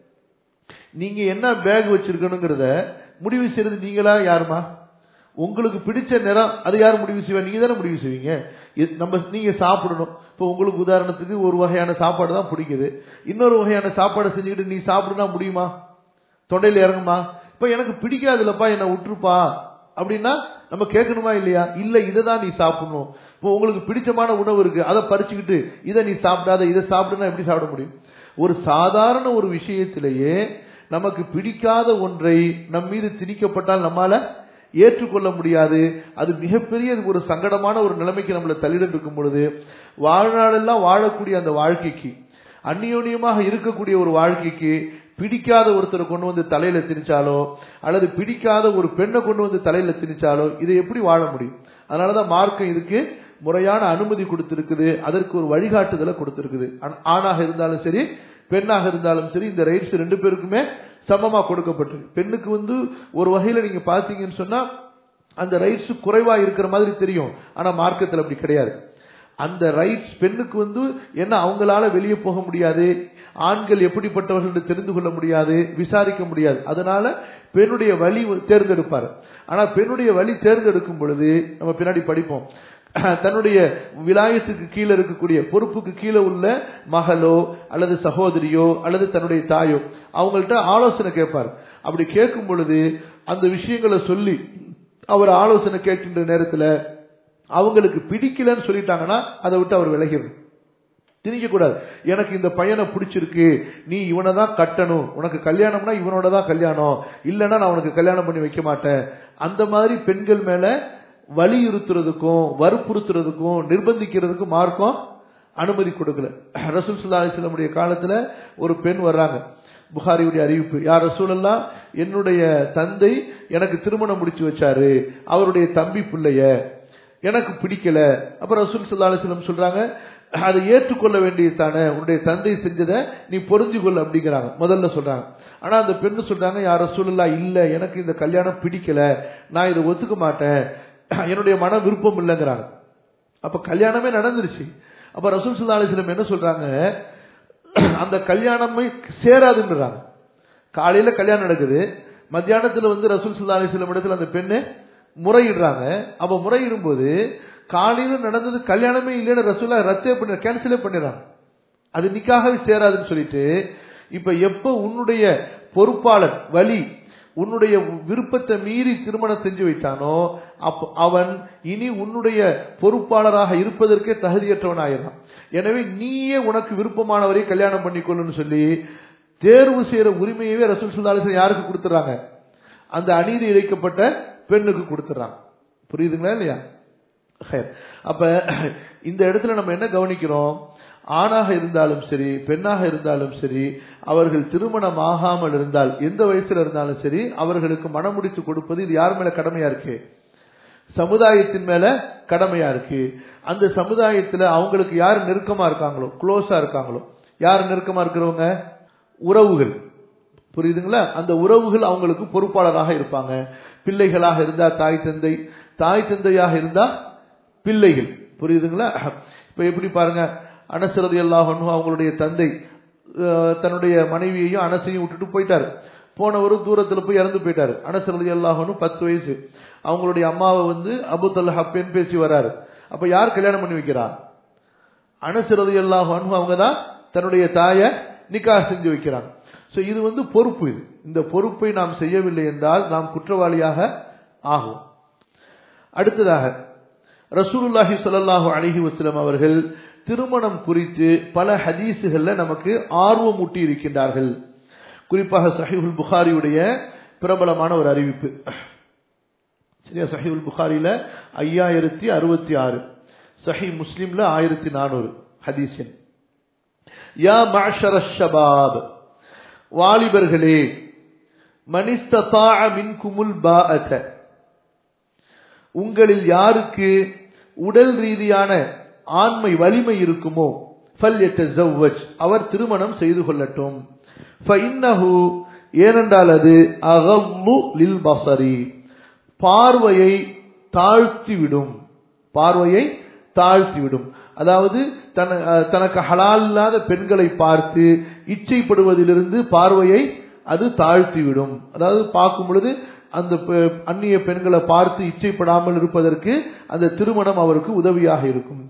நீங்க என்ன பேக் வச்சிருக்கணுங்கிறத முடிவு செய்யறது நீங்களா யாருமா உங்களுக்கு பிடிச்ச நிறம் அது யார் முடிவு செய்வா நீங்க தானே முடிவு செய்வீங்க இது நம்ம நீங்க சாப்பிடணும் இப்போ உங்களுக்கு உதாரணத்துக்கு ஒரு வகையான சாப்பாடு தான் பிடிக்குது இன்னொரு வகையான சாப்பாடை செஞ்சுக்கிட்டு நீ சாப்பிடுனா முடியுமா தொண்டையில இறங்குமா இப்ப எனக்கு பிடிக்காதுலப்பா என்ன விட்டுருப்பா அப்படின்னா நம்ம கேட்கணுமா இல்லையா இல்ல இதை தான் நீ சாப்பிடணும் இப்போ உங்களுக்கு பிடிச்சமான உணவு இருக்கு அதை பறிச்சுக்கிட்டு இதை நீ சாப்பிடாத இதை சாப்பிடுனா எப்படி சாப்பிட முடியும் ஒரு சாதாரண ஒரு விஷயத்திலேயே நமக்கு பிடிக்காத ஒன்றை நம் மீது திணிக்கப்பட்டால் நம்மால ஏற்றுக்கொள்ள முடியாது அது மிகப்பெரிய ஒரு சங்கடமான ஒரு நிலைமைக்கு நம்மளை தள்ளிட இருக்கும் பொழுது வாழ்நாளெல்லாம் வாழக்கூடிய அந்த வாழ்க்கைக்கு அந்நியோன்யமாக இருக்கக்கூடிய ஒரு வாழ்க்கைக்கு பிடிக்காத ஒருத்தரை கொண்டு வந்து தலையில திணிச்சாலோ அல்லது பிடிக்காத ஒரு பெண்ணை கொண்டு வந்து தலையில திணிச்சாலோ இதை எப்படி வாழ முடியும் அதனாலதான் மார்க்கம் இதுக்கு முறையான அனுமதி கொடுத்திருக்குது அதற்கு ஒரு வழிகாட்டுதலை கொடுத்திருக்குது ஆண்- ஆணாக இருந்தாலும் சரி பெண்ணாக இருந்தாலும் சரி இந்த ரைட்ஸ் ரெண்டு பேருக்குமே சமமா கொடுக்கப்பட்டிருக்கு பெண்ணுக்கு வந்து ஒரு வகையில நீங்க பாத்தீங்கன்னு சொன்னா அந்த ரைட்ஸ் குறைவா இருக்கிற மாதிரி தெரியும் ஆனா மார்க்கத்தில் அப்படி கிடையாது அந்த ரைட்ஸ் பெண்ணுக்கு வந்து என்ன அவங்களால வெளியே போக முடியாது ஆண்கள் எப்படிப்பட்டவர்கள் என்று தெரிந்து கொள்ள முடியாது விசாரிக்க முடியாது அதனால பெண்ணுடைய வழி தேர்ந்தெடுப்பார் ஆனா பெண்ணுடைய வழி தேர்ந்தெடுக்கும் பொழுது நம்ம பின்னாடி படிப்போம் தன்னுடைய விலாயத்துக்கு கீழே இருக்கக்கூடிய பொறுப்புக்கு கீழே உள்ள மகளோ அல்லது சகோதரியோ அல்லது தன்னுடைய தாயோ அவங்கள்ட்ட ஆலோசனை கேட்பார் அப்படி கேட்கும் பொழுது அந்த விஷயங்களை சொல்லி அவர் ஆலோசனை கேட்கின்ற நேரத்துல அவங்களுக்கு பிடிக்கலன்னு சொல்லிட்டாங்கன்னா அதை விட்டு அவர் விலகிடணும் திணிக்க கூடாது எனக்கு இந்த பையனை பிடிச்சிருக்கு நீ இவனை தான் கட்டணும் உனக்கு கல்யாணம்னா இவனோட தான் கல்யாணம் இல்லைன்னா நான் உனக்கு கல்யாணம் பண்ணி வைக்க மாட்டேன் அந்த மாதிரி பெண்கள் மேல வலியுறுத்துறதுக்கும் வற்புறுத்துறதுக்கும் நிர்பந்திக்கிறதுக்கும் மார்க்கம் அனுமதி கொடுக்கல ரசூல் சுல்லா அலிஸ்லமுடைய காலத்துல ஒரு பெண் வர்றாங்க புகாரியுடைய அறிவிப்பு யார் ரசூலல்லா என்னுடைய தந்தை எனக்கு திருமணம் முடிச்சு வச்சாரு அவருடைய தம்பி பிள்ளைய எனக்கு பிடிக்கல அப்ப ரசூல் சுல்லா அலிஸ்லம் சொல்றாங்க அதை ஏற்றுக்கொள்ள வேண்டியது தானே உன்னுடைய தந்தை செஞ்சதை நீ பொருந்தி கொள்ள அப்படிங்கிறாங்க முதல்ல சொல்றாங்க ஆனா அந்த பெண்ணு சொல்றாங்க யார் ரசூலல்லா இல்ல எனக்கு இந்த கல்யாணம் பிடிக்கல நான் இதை ஒத்துக்க மாட்டேன் என்னுடைய மன விருப்பம் இல்லைங்கிறாங்க அப்ப கல்யாணமே நடந்துருச்சு அப்ப ரசூல் சுல்லா அலிஸ்லம் என்ன சொல்றாங்க அந்த கல்யாணமே சேராதுன்றாங்க காலையில கல்யாணம் நடக்குது மத்தியானத்துல வந்து ரசூல் சுல்லா அலிஸ்லம் இடத்துல அந்த பெண்ணு முறையிடுறாங்க அப்ப முறையிடும் போது காலையில நடந்தது கல்யாணமே இல்லைன்னு ரசூலா ரத்தே பண்ண கேன்சலே பண்ணிடுறாங்க அது நிக்காகவே சேராதுன்னு சொல்லிட்டு இப்ப எப்ப உன்னுடைய பொறுப்பாளர் வலி உன்னுடைய விருப்பத்தை மீறி திருமணம் செஞ்சு வைத்தானோ அப்ப அவன் இனி உன்னுடைய பொறுப்பாளராக இருப்பதற்கே தகுதியற்றவன் ஆயிடுறான் எனவே நீயே உனக்கு விருப்பமானவரை கல்யாணம் பண்ணிக்கொள்ளுன்னு சொல்லி தேர்வு செய்யற உரிமையவே ரசூல் சுல்லாலிசன் யாருக்கு கொடுத்துறாங்க அந்த அநீதி இழைக்கப்பட்ட பெண்ணுக்கு கொடுத்துறாங்க புரியுதுங்களா இல்லையா ஹைர். அப்ப இந்த இடத்துல நம்ம என்ன கவனிக்கிறோம் ஆணாக இருந்தாலும் சரி பெண்ணாக இருந்தாலும் சரி அவர்கள் திருமணம் ஆகாமல் இருந்தால் எந்த வயசுல இருந்தாலும் சரி அவர்களுக்கு மனமுடித்து கொடுப்பது இது யார் மேல கடமையா இருக்கு சமுதாயத்தின் மேல கடமையா இருக்கு அந்த சமுதாயத்துல அவங்களுக்கு யார் நெருக்கமா இருக்காங்களோ க்ளோஸா இருக்காங்களோ யார் நெருக்கமா இருக்கிறவங்க உறவுகள் புரியுதுங்களா அந்த உறவுகள் அவங்களுக்கு பொறுப்பாளராக இருப்பாங்க பிள்ளைகளாக இருந்தா தாய் தந்தை தாய் தந்தையாக இருந்தா பிள்ளைகள் புரியுதுங்களா இப்ப எப்படி பாருங்க அனசரது அல்லாஹ் அவங்களுடைய தந்தை அஹ், தன்னுடைய மனைவியையும் அனசையும் விட்டுட்டு போயிட்டாரு போனவரு தூரத்துல போய் இறந்து போயிட்டாரு அனசரது அல்லாஹனும் பத்து வயசு அவங்களுடைய அம்மாவை வந்து அபு தல்லஹா பெண் பேசி வராரு அப்ப யார் கல்யாணம் பண்ணி வைக்கிறா அனசரது அல்லாஹ் அவங்க தான் தன்னுடைய தாயை நிக்கா செஞ்சு வைக்கிறாங்க சோ இது வந்து பொறுப்பு இது இந்த பொறுப்பை நாம் செய்யவில்லை என்றால் நாம் குற்றவாளியாக ஆகும் அடுத்ததாக ரசூலுல்லாஹி ஸல்லல்லாஹு அலைஹி வஸல்லம் அவர்கள் திருமணம் குறித்து பல ஹதீஸுகள்ல நமக்கு ஆர்வம் ஊட்டி இருக்கின்றார்கள் குறிப்பாக சஹீஹுல் புகாரியுடைய பிரபலமான ஒரு அறிவிப்பு சரியா சஹீஹுல் புகாரில ஐயாயிரத்தி அறுபத்தி ஆறு சஹி முஸ்லிம்ல ஆயிரத்தி நானூறு ஹதீஸ் எண் யா மஅஷர ஷபாப் வாலிபர்களே மனிஸ்ததா மின்குமுல் பாஅத உங்களில் யாருக்கு உடல் ரீதியான ஆண்மை வலிமை இருக்குமோ ஃபல்யத்தஸவ்வஜ் அவர் திருமணம் செய்து கொள்ளட்டும் ஃபஇன்னஹு ஏனென்றால் அது அகல்லு லில் பசரி பார்வையை தாழ்த்திவிடும் பார்வையை தாழ்த்திவிடும் அதாவது தன தனக்கு ஹலால் இல்லாத பெண்களை பார்த்து இச்சைப்படுவதிலிருந்து பார்வையை அது தாழ்த்திவிடும் அதாவது பார்க்கும் பொழுது அந்த அந்நிய பெண்களை பார்த்து இச்சைப்படாமல் இருப்பதற்கு அந்த திருமணம் அவருக்கு உதவியாக இருக்கும்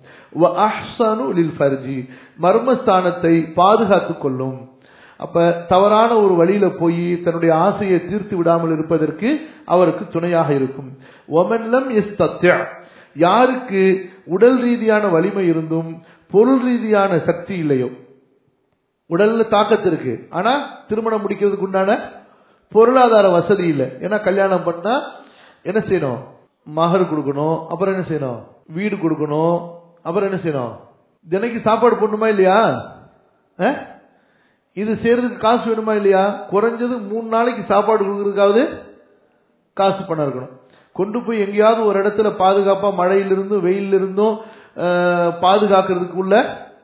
மர்மஸ்தானத்தை பாதுகாத்துக் கொள்ளும் அப்ப தவறான ஒரு வழியில போய் தன்னுடைய ஆசையை தீர்த்து விடாமல் இருப்பதற்கு அவருக்கு துணையாக இருக்கும் ஒமன்லம் எஸ் தத்யா யாருக்கு உடல் ரீதியான வலிமை இருந்தும் பொருள் ரீதியான சக்தி இல்லையோ உடல்ல தாக்கத்து இருக்கு ஆனா திருமணம் முடிக்கிறதுக்கு உண்டான பொருளாதார வசதி இல்லை ஏன்னா கல்யாணம் பண்ணா என்ன செய்யணும் மகர் கொடுக்கணும் அப்புறம் என்ன செய்யணும் வீடு கொடுக்கணும் அப்புறம் என்ன செய்யணும் தினைக்கு சாப்பாடு போடணுமா இல்லையா இது செய்யறதுக்கு காசு வேணுமா இல்லையா குறைஞ்சது மூணு நாளைக்கு சாப்பாடு கொடுக்கறதுக்காவது காசு பணம் இருக்கணும் கொண்டு போய் எங்கேயாவது ஒரு இடத்துல பாதுகாப்பா மழையிலிருந்தும் வெயிலிருந்தும் பாதுகாக்கிறதுக்கு உள்ள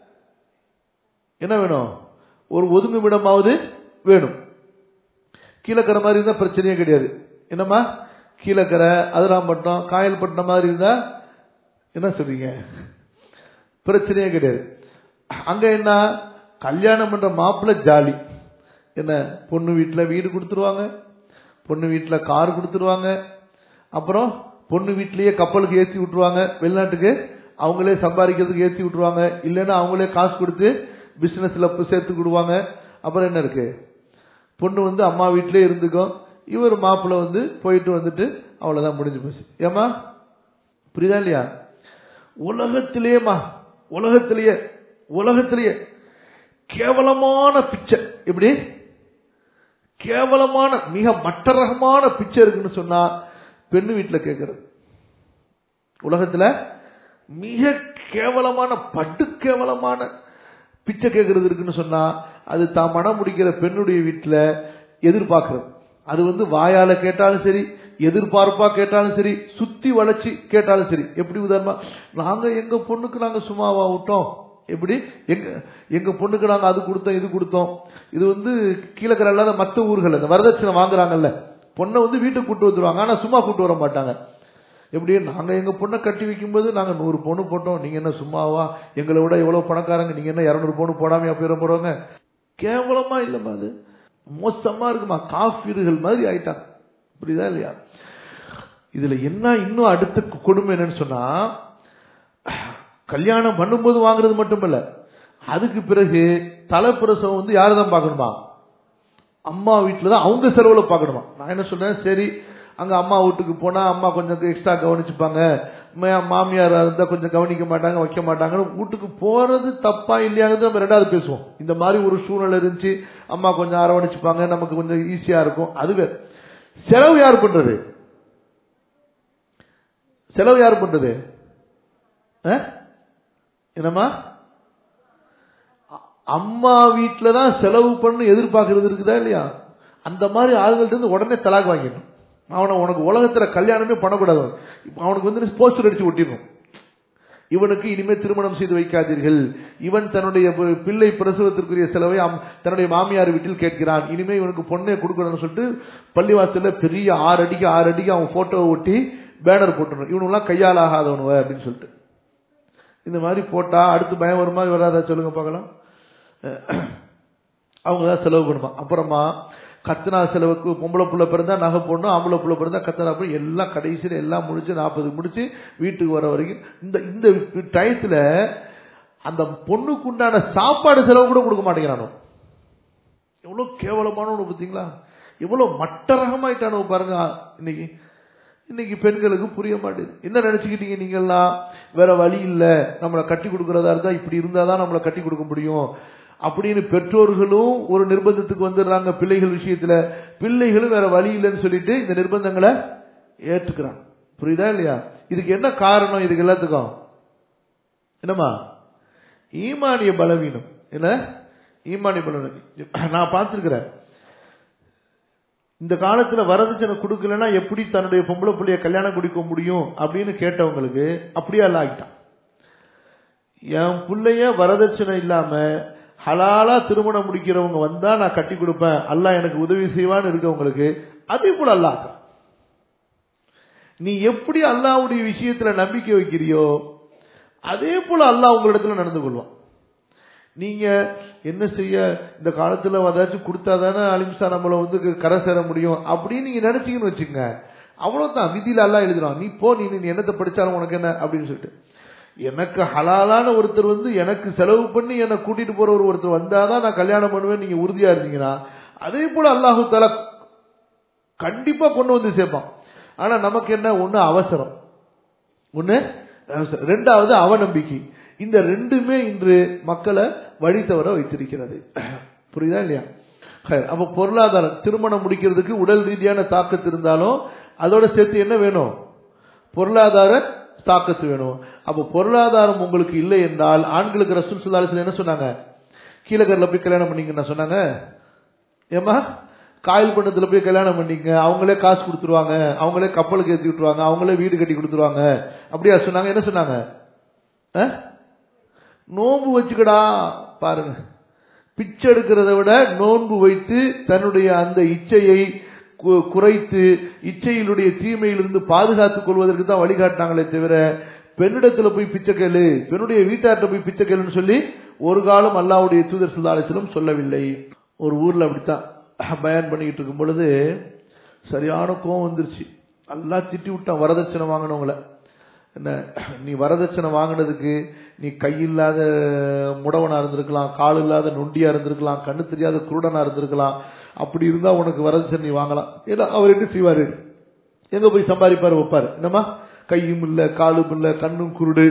என்ன வேணும் ஒரு ஒதுங்குமிடமாவது வேணும் கீழக்கரை மாதிரி இருந்தா பிரச்சனையே கிடையாது என்னம்மா கீழக்கரை அதிராம்பட்டினம் காயல்பட்டினம் மாதிரி இருந்தா என்ன சொல்றீங்க பிரச்சனையே கிடையாது அங்க என்ன கல்யாணம் பண்ற மாப்பிள்ள ஜாலி என்ன பொண்ணு வீட்டில் வீடு கொடுத்துருவாங்க பொண்ணு வீட்டில் கார் கொடுத்துருவாங்க அப்புறம் பொண்ணு வீட்லயே கப்பலுக்கு ஏற்றி விட்டுருவாங்க வெளிநாட்டுக்கு அவங்களே சம்பாதிக்கிறதுக்கு ஏற்றி விட்டுருவாங்க இல்லைன்னா அவங்களே காசு கொடுத்து பிசினஸ்ல சேர்த்து கொடுவாங்க அப்புறம் என்ன இருக்கு பொண்ணு வந்து அம்மா வீட்டிலே இருந்துக்கும் இவர் மாப்பிள்ள வந்து போயிட்டு வந்துட்டு அவ்வளவுதான் முடிஞ்சு போச்சு ஏமா புரியுதா இல்லையா உலகத்திலேயேமா உலகத்திலேயே உலகத்திலேயே கேவலமான பிச்சை எப்படி கேவலமான மிக மட்டரகமான பிச்சை இருக்குன்னு சொன்னா பெண்ணு வீட்டில் கேட்கறது உலகத்துல மிக கேவலமான படு கேவலமான பிச்சை கேட்கறது இருக்குன்னு சொன்னா அது தான் மனம் முடிக்கிற பெண்ணுடைய வீட்டில் எதிர்பார்க்கிறது அது வந்து வாயால கேட்டாலும் சரி எதிர்பார்ப்பா கேட்டாலும் சரி சுத்தி வளைச்சு கேட்டாலும் சரி எப்படி உதாரணமா நாங்க எங்க பொண்ணுக்கு நாங்க சும்மாவா விட்டோம் எப்படி எங்க எங்க பொண்ணுக்கு நாங்க அது கொடுத்தோம் இது கொடுத்தோம் இது வந்து கீழக்கரை இல்லாத மற்ற ஊர்கள் இந்த வரதட்சணை வாங்குறாங்கல்ல பொண்ணை வந்து வீட்டுக்கு கூட்டு வந்துருவாங்க ஆனா சும்மா கூட்டு வர மாட்டாங்க எப்படி நாங்க எங்க பொண்ணை கட்டி வைக்கும்போது நாங்க நூறு பொண்ணு போட்டோம் நீங்க என்ன சும்மாவா எங்களை விட எவ்வளவு பணக்காரங்க நீங்க என்ன இருநூறு பொண்ணு போடாமையா போயிட போறவங்க கேவலமா இல்லம்மா அது மோசமா இருக்குமா காஃபீர்கள் மாதிரி ஆயிட்டாங்க புரியுதா இல்லையா இதுல என்ன இன்னும் அடுத்த கொடுமை என்னன்னு சொன்னா கல்யாணம் பண்ணும்போது வாங்குறது மட்டும் இல்ல அதுக்கு பிறகு தலைப்பிரசவம் வந்து யாரு தான் பார்க்கணுமா அம்மா வீட்டுல தான் அவங்க செலவுல பார்க்கணுமா நான் என்ன சொல்றேன் சரி அங்க அம்மா வீட்டுக்கு போனா அம்மா கொஞ்சம் எக்ஸ்ட்ரா கவனிச்சுப்பாங்க மாமியார் இருந்தா கொஞ்சம் கவனிக்க மாட்டாங்க வைக்க மாட்டாங்கன்னு வீட்டுக்கு போறது தப்பா இல்லையாங்கிறது நம்ம ரெண்டாவது பேசுவோம் இந்த மாதிரி ஒரு சூழ்நிலை இருந்துச்சு அம்மா கொஞ்சம் அரவணைச்சுப்பாங்க நமக்கு கொஞ்சம் ஈஸியா இருக்கும் அதுவே செலவு யார் பண்றது செலவு யார் பண்றது என்னம்மா அம்மா வீட்டில தான் செலவு பண்ணு எதிர்பார்க்கறது இருக்குதா இல்லையா அந்த மாதிரி ஆளுங்கள்ட்ட இருந்து உடனே தலாக் வாங்கிடணும் அவனை உனக்கு உலகத்துல கல்யாணமே பண்ணக்கூடாது அவனுக்கு வந்து போஸ்டர் அடிச்சு ஒட்டிடணும் இவனுக்கு இனிமே திருமணம் செய்து வைக்காதீர்கள் இவன் தன்னுடைய பிள்ளை பிரசவத்திற்குரிய செலவை தன்னுடைய மாமியார் வீட்டில் கேட்கிறான் இனிமே இவனுக்கு பொண்ணை கொடுக்கணும்னு சொல்லிட்டு பள்ளிவாசல்ல பெரிய ஆறு அடிக்கு ஆறு அடிக்கு அவன் போட்டோவை ஒட்டி பேனர் போட்டுணும் இவனுலாம் கையால் ஆகாதவனுவ அப்படின்னு சொல்லிட்டு இந்த மாதிரி போட்டா அடுத்து பயம் வருமா வராதா சொல்லுங்க பார்க்கலாம் அவங்க தான் செலவு பண்ணுமா அப்புறமா கத்தனா செலவுக்கு பொம்பளை புள்ள பிறந்தா நகை போடணும் ஆம்பளை புள்ள பிறந்தா கத்தனா போய் எல்லாம் கடைசியில் எல்லாம் முடிச்சு நாற்பது முடிச்சு வீட்டுக்கு வர வரைக்கும் இந்த இந்த டயத்துல அந்த பொண்ணுக்கு உண்டான சாப்பாடு செலவு கூட கொடுக்க மாட்டேங்கிறானோ எவ்வளவு கேவலமானவனு பார்த்தீங்களா எவ்வளவு மட்டரகமாயிட்டானோ பாருங்க இன்னைக்கு இன்னைக்கு பெண்களுக்கு புரிய மாட்டேது என்ன நினைச்சுக்கிட்டீங்க நீங்கெல்லாம் வேற வழி இல்ல நம்மளை கட்டி கொடுக்கறதா இருந்தா இப்படி இருந்தாதான் நம்மளை கட்டி கொடுக்க முடியும் அப்படின்னு பெற்றோர்களும் ஒரு நிர்பந்தத்துக்கு வந்துடுறாங்க பிள்ளைகள் விஷயத்துல பிள்ளைகளும் வேற வழி இல்லைன்னு சொல்லிட்டு இந்த நிர்பந்தங்களை ஏற்றுக்கிறாங்க புரியுதா இல்லையா இதுக்கு என்ன காரணம் இதுக்கு எல்லாத்துக்கும் என்னம்மா ஈமானிய பலவீனம் என்ன ஈமானிய பலவீனம் நான் பார்த்திருக்கிறேன் இந்த காலத்துல வரதட்சணை கொடுக்கலன்னா எப்படி தன்னுடைய பொம்பளை பிள்ளைய கல்யாணம் குடிக்க முடியும் அப்படின்னு கேட்டவங்களுக்கு அப்படியே அல்ல ஆகிட்டான் என் பிள்ளைய வரதட்சணை இல்லாம ஹலாலா திருமணம் முடிக்கிறவங்க வந்தா நான் கட்டி கொடுப்பேன் அல்லாஹ் எனக்கு உதவி செய்வான்னு இருக்கவங்களுக்கு அதே போல அல்லாஹ் நீ எப்படி அல்லாவுடைய விஷயத்துல நம்பிக்கை வைக்கிறியோ அதே போல அல்லாஹ் உங்களிடத்துல நடந்து கொள்வான் நீங்க என்ன செய்ய இந்த காலத்துல ஏதாச்சும் கொடுத்தாதானே அலிம்சா நம்மள வந்து கரை சேர முடியும் அப்படின்னு நீங்க நினைச்சீங்கன்னு வச்சுங்க அவ்வளவுதான் விதியில எல்லாம் எழுதுறான் நீ போ நீ நீ என்னத்தை படிச்சாலும் உனக்கு என்ன அப்படின்னு சொல்லிட்டு எனக்கு ஹலாலான ஒருத்தர் வந்து எனக்கு செலவு பண்ணி என்னை கூட்டிட்டு போற ஒரு ஒருத்தர் வந்தாதான் நான் கல்யாணம் பண்ணுவேன் நீங்க உறுதியா இருந்தீங்கன்னா அதே போல அல்லாஹு தலா கண்டிப்பா கொண்டு வந்து சேர்ப்பான் ஆனா நமக்கு என்ன ஒண்ணு அவசரம் ஒண்ணு ரெண்டாவது அவநம்பிக்கை இந்த ரெண்டுமே இன்று மக்களை வழி தவற வைத்திருக்கிறது புரியுதா இல்லையா அப்ப பொருளாதாரம் திருமணம் முடிக்கிறதுக்கு உடல் ரீதியான தாக்கத்து இருந்தாலும் அதோட சேர்த்து என்ன வேணும் பொருளாதார தாக்கத்து வேணும் அப்ப பொருளாதாரம் உங்களுக்கு இல்லை என்றால் ஆண்களுக்கு ரசூல் சுல்லாலத்தில் என்ன சொன்னாங்க கீழகரில் போய் கல்யாணம் பண்ணீங்கன்னு சொன்னாங்க ஏமா காயல் பண்ணத்துல போய் கல்யாணம் பண்ணிங்க அவங்களே காசு கொடுத்துருவாங்க அவங்களே கப்பலுக்கு ஏற்றி விட்டுருவாங்க அவங்களே வீடு கட்டி கொடுத்துருவாங்க அப்படியா சொன்னாங்க என்ன சொன்னாங்க நோன்பு வச்சுக்கடா பாருங்க பிச்சை எடுக்கிறத விட நோன்பு வைத்து தன்னுடைய அந்த இச்சையை குறைத்து இச்சையினுடைய தீமையிலிருந்து பாதுகாத்துக் கொள்வதற்கு தான் வழிகாட்டினாங்களே தவிர பெண்ணிடத்துல போய் பிச்சை கேளு பெண்ணுடைய வீட்டார்ட்ட போய் பிச்சை கேளுன்னு சொல்லி ஒரு காலம் அல்லாவுடைய தூதர் சுல்லாலசிலும் சொல்லவில்லை ஒரு ஊர்ல அப்படித்தான் பயன் பண்ணிக்கிட்டு இருக்கும் பொழுது சரியான கோவம் வந்துருச்சு நல்லா திட்டி விட்டான் வரதட்சணை வாங்கினவங்கள என்ன நீ வரதட்சணை வாங்கினதுக்கு நீ கையில்லாத முடவனா இருந்திருக்கலாம் கால் இல்லாத நொண்டியா இருந்திருக்கலாம் கண்ணு தெரியாத குருடனா இருந்திருக்கலாம் அப்படி இருந்தா உனக்கு வரதட்சணை நீ வாங்கலாம் ஏன்னா அவர் என்ன செய்வாரு எங்க போய் சம்பாதிப்பாரு வைப்பாரு என்னமா கையும் இல்ல காலும் இல்ல கண்ணும் குருடு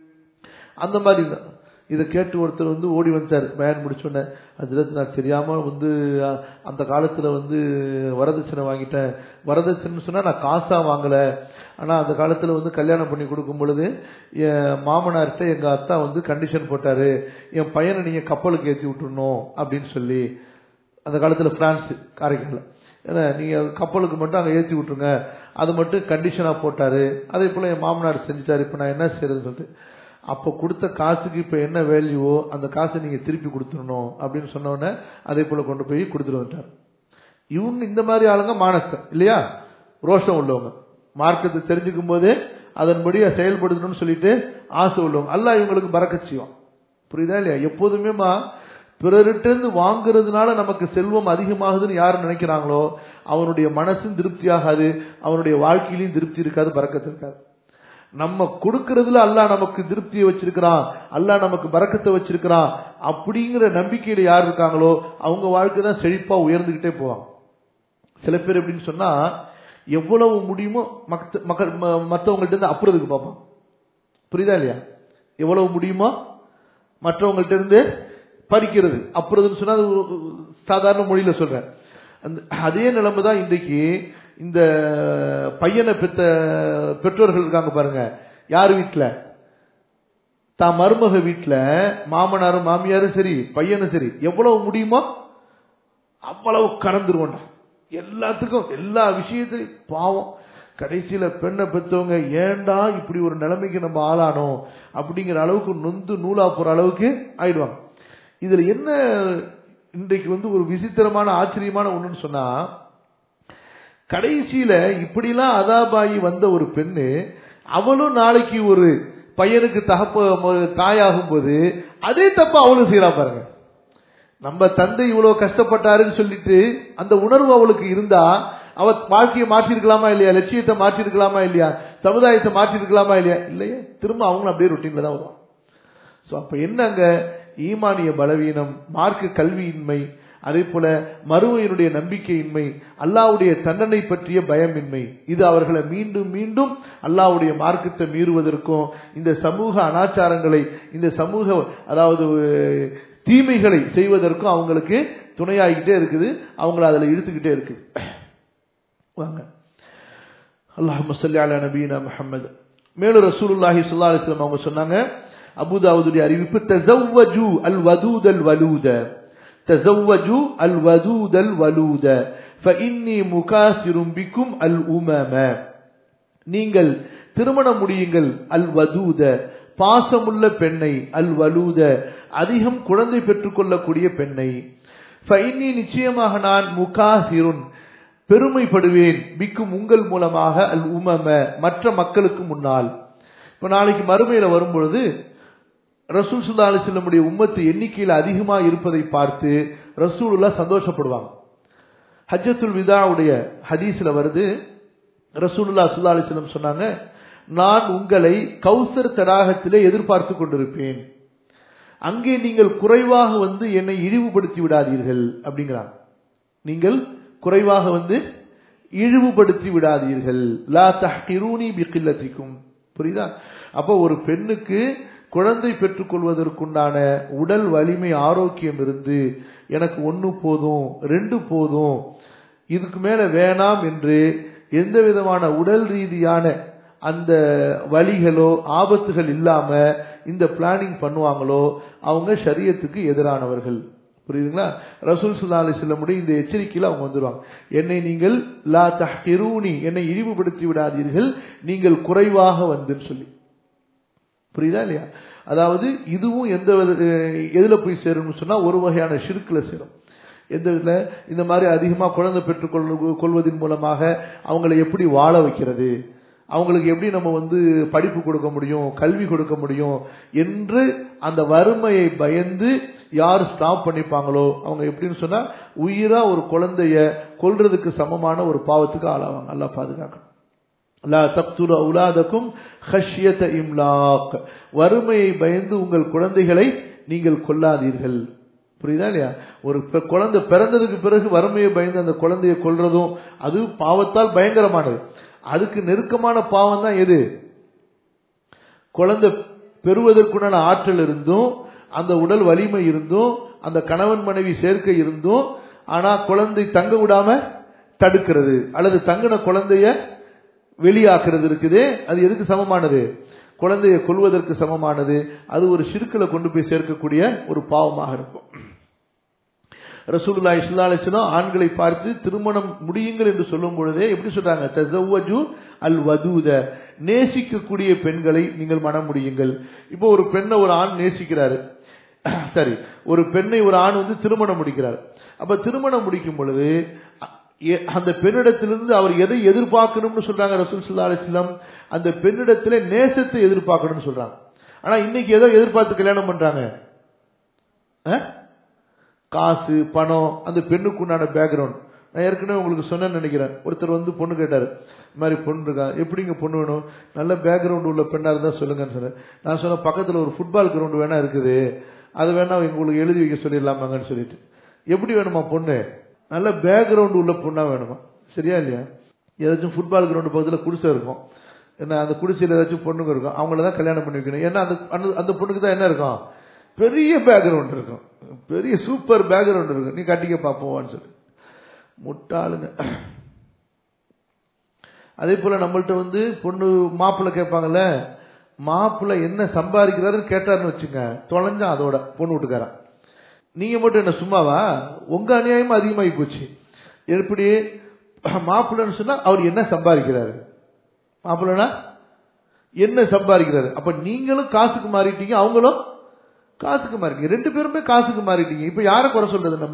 அந்த மாதிரி தான் இதை கேட்டு ஒருத்தர் வந்து ஓடி வந்தார் பயன் முடிச்சோடனே அதில் நான் தெரியாம வந்து அந்த காலத்துல வந்து வரதட்சணை வாங்கிட்டேன் வரதட்சணைன்னு சொன்னா நான் காசா வாங்கல ஆனா அந்த காலத்துல வந்து கல்யாணம் பண்ணி கொடுக்கும் பொழுது என் மாமனார்கிட்ட எங்க அத்தா வந்து கண்டிஷன் போட்டாரு என் பையனை நீங்க கப்பலுக்கு ஏற்றி விட்டுடணும் அப்படின்னு சொல்லி அந்த காலத்துல பிரான்ஸ் காரைக்கால ஏன்னா நீங்க கப்பலுக்கு மட்டும் அங்க ஏற்றி விட்டுருங்க அது மட்டும் கண்டிஷனா போட்டாரு அதே போல என் மாமனார் செஞ்சுட்டாரு இப்ப நான் என்ன செய்யறதுன்னு சொல்லிட்டு அப்போ கொடுத்த காசுக்கு இப்ப என்ன வேல்யூவோ அந்த காசை நீங்க திருப்பி கொடுத்துடணும் அப்படின்னு சொன்ன உடனே அதே போல கொண்டு போய் கொடுத்துட்டு வந்துட்டார் இவங்க இந்த மாதிரி ஆளுங்க மானஸ்தர் இல்லையா ரோஷம் உள்ளவங்க மார்க்கத்தை தெரிஞ்சுக்கும் போது அதன்படி செயல்படுத்தணும்னு சொல்லிட்டு ஆசை உள்ளவங்க அல்ல இவங்களுக்கு பறக்க செய்வான் புரியுதா இல்லையா எப்போதுமேமா பிறரிட்டிருந்து வாங்குறதுனால நமக்கு செல்வம் அதிகமாகுதுன்னு யார் நினைக்கிறாங்களோ அவனுடைய மனசும் திருப்தி ஆகாது அவனுடைய வாழ்க்கையிலையும் திருப்தி இருக்காது பறக்கத்து இருக்காது நம்ம கொடுக்கறதுல அல்லாஹ் நமக்கு திருப்தியை வச்சிருக்கிறான் அல்லாஹ் நமக்கு பறக்கத்தை வச்சிருக்கிறான் அப்படிங்கிற நம்பிக்கையில யார் இருக்காங்களோ அவங்க வாழ்க்கை தான் செழிப்பா உயர்ந்துகிட்டே போவாங்க சில பேர் எப்படின்னு சொன்னா எவ்வளவு முடியுமோ மற்றவங்கள்ட்ட இருந்து அப்புறதுக்கு பார்ப்பான் புரியுதா இல்லையா எவ்வளவு முடியுமோ மற்றவங்கள்ட்ட இருந்து பறிக்கிறது அப்புறதுன்னு சொன்னா அது சாதாரண மொழியில சொல்றேன் அந்த அதே நிலைமை தான் இன்றைக்கு இந்த பையனை பெற்ற பெற்றோர்கள் இருக்காங்க பாருங்க யார் வீட்டுல தான் மருமக வீட்டுல மாமனாரும் மாமியாரும் சரி பையனும் சரி எவ்வளவு முடியுமோ அவ்வளவு கடந்துருவோண்டா எல்லாத்துக்கும் எல்லா விஷயத்தையும் பாவம் கடைசியில பெண்ணை பெற்றவங்க ஏண்டா இப்படி ஒரு நிலைமைக்கு நம்ம ஆளானோம் அப்படிங்கிற அளவுக்கு நொந்து நூலா போற அளவுக்கு ஆயிடுவாங்க இதுல என்ன இன்றைக்கு வந்து ஒரு விசித்திரமான ஆச்சரியமான ஒண்ணுன்னு சொன்னா கடைசியில இப்படிலாம் அதாபாயி வந்த ஒரு பெண்ணு அவளும் நாளைக்கு ஒரு பையனுக்கு தகப்ப தாயாகும் போது அதே தப்ப அவளும் செய்யறா பாருங்க நம்ம தந்தை இவ்வளவு கஷ்டப்பட்டாருன்னு சொல்லிட்டு அந்த உணர்வு அவளுக்கு இருந்தா அவ வாழ்க்கையை மாற்றிருக்கலாமா இல்லையா லட்சியத்தை மாற்றிருக்கலாமா இல்லையா சமுதாயத்தை மாற்றிருக்கலாமா இல்லையா இல்லையா திரும்ப அவங்களும் அப்படியே ரொட்டீன்ல தான் வருவான் ஸோ அப்ப என்னங்க ஈமானிய பலவீனம் மார்க்க கல்வியின்மை அதே போல மறுமையினுடைய நம்பிக்கையின்மை அல்லாவுடைய தண்டனை பற்றிய பயமின்மை இது அவர்களை மீண்டும் மீண்டும் அல்லாவுடைய மார்க்கத்தை மீறுவதற்கும் இந்த சமூக அனாச்சாரங்களை இந்த சமூக அதாவது தீமைகளை செய்வதற்கும் அவங்களுக்கு துணையாகிக்கிட்டே இருக்குது அவங்கள அதில் இழுத்துக்கிட்டே இருக்குது வாங்க அல்லாஹ் சொல்லி அலா நபீனா முஹம்மது மேலும் ரசூலுல்லாஹி ஸல்லல்லாஹு அலைஹி வஸல்லம் அவங்க சொன்னாங்க அபூதாவுதுடைய அறிவிப்பு தஸவ்வஜு அல் வதூத் அல் வலூத தஸவ்வஜு அல் வதூத் அல் வலூத ஃபஇன்னி முகாசிரும் பிக்கும் அல் உமம நீங்கள் திருமணம் முடியுங்கள் அல் வதூத பாசமுள்ள பெண்ணை அல் வலூத அதிகம் குழந்தை பெற்றுக்கொள்ளக்கூடிய பெண்ணை ஃபைனி நிச்சயமாக நான் முகாசிருன் பெருமைப்படுவேன் பிக்கும் உங்கள் மூலமாக அல் உமம மற்ற மக்களுக்கு முன்னால் இப்ப நாளைக்கு மறுமையில வரும்பொழுது ரசூல் சுல்லா அலிஸ்லமுடைய உம்மத்து எண்ணிக்கையில் அதிகமா இருப்பதை பார்த்து ரசூலுல்லா சந்தோஷப்படுவாங்க ஹஜ்ஜத்துல் விதாவுடைய ஹதீஸ்ல வருது ரசூலுல்லா சுல்லா அலிஸ்லம் சொன்னாங்க நான் உங்களை கௌசர் தடாகத்திலே எதிர்பார்த்து கொண்டிருப்பேன் அங்கே நீங்கள் குறைவாக வந்து என்னை இழிவுபடுத்தி விடாதீர்கள் அப்படிங்கிறாங்க நீங்கள் குறைவாக வந்து இழிவுபடுத்தி விடாதீர்கள் லா தஹ்கிரூனி பிகில்லத்திக்கும் புரியுதா அப்போ ஒரு பெண்ணுக்கு குழந்தை பெற்றுக்கொள்வதற்குண்டான உடல் வலிமை ஆரோக்கியம் இருந்து எனக்கு ஒன்று போதும் ரெண்டு போதும் இதுக்கு மேல வேணாம் என்று எந்த விதமான உடல் ரீதியான அந்த வழிகளோ ஆபத்துகள் இல்லாம இந்த பிளானிங் பண்ணுவாங்களோ அவங்க சரியத்துக்கு எதிரானவர்கள் புரியுதுங்களா ரசூல் சுல்லா அலி செல்லமுடைய இந்த எச்சரிக்கையில் அவங்க வந்துருவாங்க என்னை நீங்கள் லா தஹ்கிரூனி என்னை இழிவுபடுத்தி விடாதீர்கள் நீங்கள் குறைவாக வந்துன்னு சொல்லி புரியுதா இல்லையா அதாவது இதுவும் எந்த எதுல போய் சேரும்னு சொன்னா ஒரு வகையான ஷிருக்குல சேரும் எந்த இதுல இந்த மாதிரி அதிகமா குழந்தை பெற்றுக்கொள் கொள்வதன் மூலமாக அவங்களை எப்படி வாழ வைக்கிறது அவங்களுக்கு எப்படி நம்ம வந்து படிப்பு கொடுக்க முடியும் கல்வி கொடுக்க முடியும் என்று அந்த வறுமையை பயந்து யார் ஸ்டாப் பண்ணிப்பாங்களோ அவங்க எப்படின்னு சொன்னா உயிரா ஒரு குழந்தைய கொல்றதுக்கு சமமான ஒரு பாவத்துக்கு ஆளாவாங்க நல்லா பாதுகாக்கணும் லா தக்துல உலாதக்கும் ஹஷ்யத இம்லாக் வறுமையை பயந்து உங்கள் குழந்தைகளை நீங்கள் கொல்லாதீர்கள் புரியுதா இல்லையா ஒரு குழந்தை பிறந்ததுக்கு பிறகு வறுமையை பயந்து அந்த குழந்தையை கொல்றதும் அது பாவத்தால் பயங்கரமானது அதுக்கு நெருக்கமான பாவம் தான் எது குழந்தை பெறுவதற்குண்டான ஆற்றல் இருந்தும் அந்த உடல் வலிமை இருந்தும் அந்த கணவன் மனைவி சேர்க்கை இருந்தும் ஆனா குழந்தை தங்க விடாம தடுக்கிறது அல்லது தங்கின குழந்தைய வெளியாக்குறது இருக்குது அது எதுக்கு சமமானது குழந்தையை கொள்வதற்கு சமமானது அது ஒரு சிறுக்களை கொண்டு போய் சேர்க்கக்கூடிய ஒரு பாவமாக இருக்கும் ரசூலுல்லா இஸ்லா அலிஸ்லாம் ஆண்களை பார்த்து திருமணம் முடியுங்கள் என்று சொல்லும் பொழுதே எப்படி சொல்றாங்க தசவ்வஜு அல் வதூத நேசிக்கக்கூடிய பெண்களை நீங்கள் மனம் முடியுங்கள் இப்போ ஒரு பெண்ணை ஒரு ஆண் நேசிக்கிறாரு சரி ஒரு பெண்ணை ஒரு ஆண் வந்து திருமணம் முடிக்கிறார் அப்ப திருமணம் முடிக்கும் பொழுது அந்த பெண்ணிடத்திலிருந்து அவர் எதை எதிர்பார்க்கணும்னு சொல்றாங்க ரசூல் சுல்லா அலிஸ்லாம் அந்த பெண்ணிடத்துல நேசத்தை எதிர்பார்க்கணும்னு சொல்றாங்க ஆனா இன்னைக்கு ஏதோ எதிர்பார்த்து கல்யாணம் பண்றாங்க காசு பணம் அந்த பெண்ணுக்கு உண்டான பேக்ரவுண்ட் நான் ஏற்கனவே உங்களுக்கு சொன்னேன்னு நினைக்கிறேன் ஒருத்தர் வந்து பொண்ணு கேட்டாரு இந்த மாதிரி பொண்ணு இருக்கா எப்படிங்க பொண்ணு வேணும் நல்ல பேக்ரவுண்ட் உள்ள பெண்ணா இருந்தா சொல்லுங்கன்னு சொன்னேன் நான் சொன்ன பக்கத்துல ஒரு ஃபுட்பால் கிரவுண்ட் வேணா இருக்குது அது வேணா உங்களுக்கு எழுதி வைக்க சொல்லிடலாமாங்கன்னு சொல்லிட்டு எப்படி வேணுமா பொண்ணு நல்ல பேக்ரவுண்ட் உள்ள பொண்ணா வேணுமா சரியா இல்லையா ஏதாச்சும் ஃபுட்பால் கிரவுண்ட் பக்கத்தில் குடிசை இருக்கும் என்ன அந்த குடிசையில் ஏதாச்சும் பொண்ணுங்க இருக்கும் அவங்கள தான் கல்யாணம் பண்ணி வைக்கணும் ஏன்னா அந்த அந்த பொண்ணுக்கு தான் என்ன இருக்கும் பெரிய பேக்ரவுண்ட் இருக்கும் பெரிய சூப்பர் பேக்ரவுண்ட் இருக்கும் நீ கட்டிக்க பாப்போவான்னு சொல்லி முட்டாளுங்க அதே போல நம்மள்ட்ட வந்து பொண்ணு மாப்பிள்ளை கேட்பாங்கல்ல மாப்பிள்ளை என்ன சம்பாதிக்கிறாருன்னு கேட்டாருன்னு வச்சுங்க தொலைஞ்சா அதோட பொண்ணு வீட்டுக்காரன் நீங்க மட்டும் என்ன சும்மாவா உங்க அநியாயமும் அதிகமாகி போச்சு எப்படி மாப்பிள்ளைன்னு சொன்னா அவர் என்ன சம்பாதிக்கிறாரு மாப்பிள்ளனா என்ன சம்பாதிக்கிறாரு அப்ப நீங்களும் காசுக்கு மாறிட்டீங்க அவங்களும் காசுக்கு மாறிட்டீங்க ரெண்டு பேருமே காசுக்கு மாறிட்டீங்க இப்ப யார குறை சொல்றது நம்ம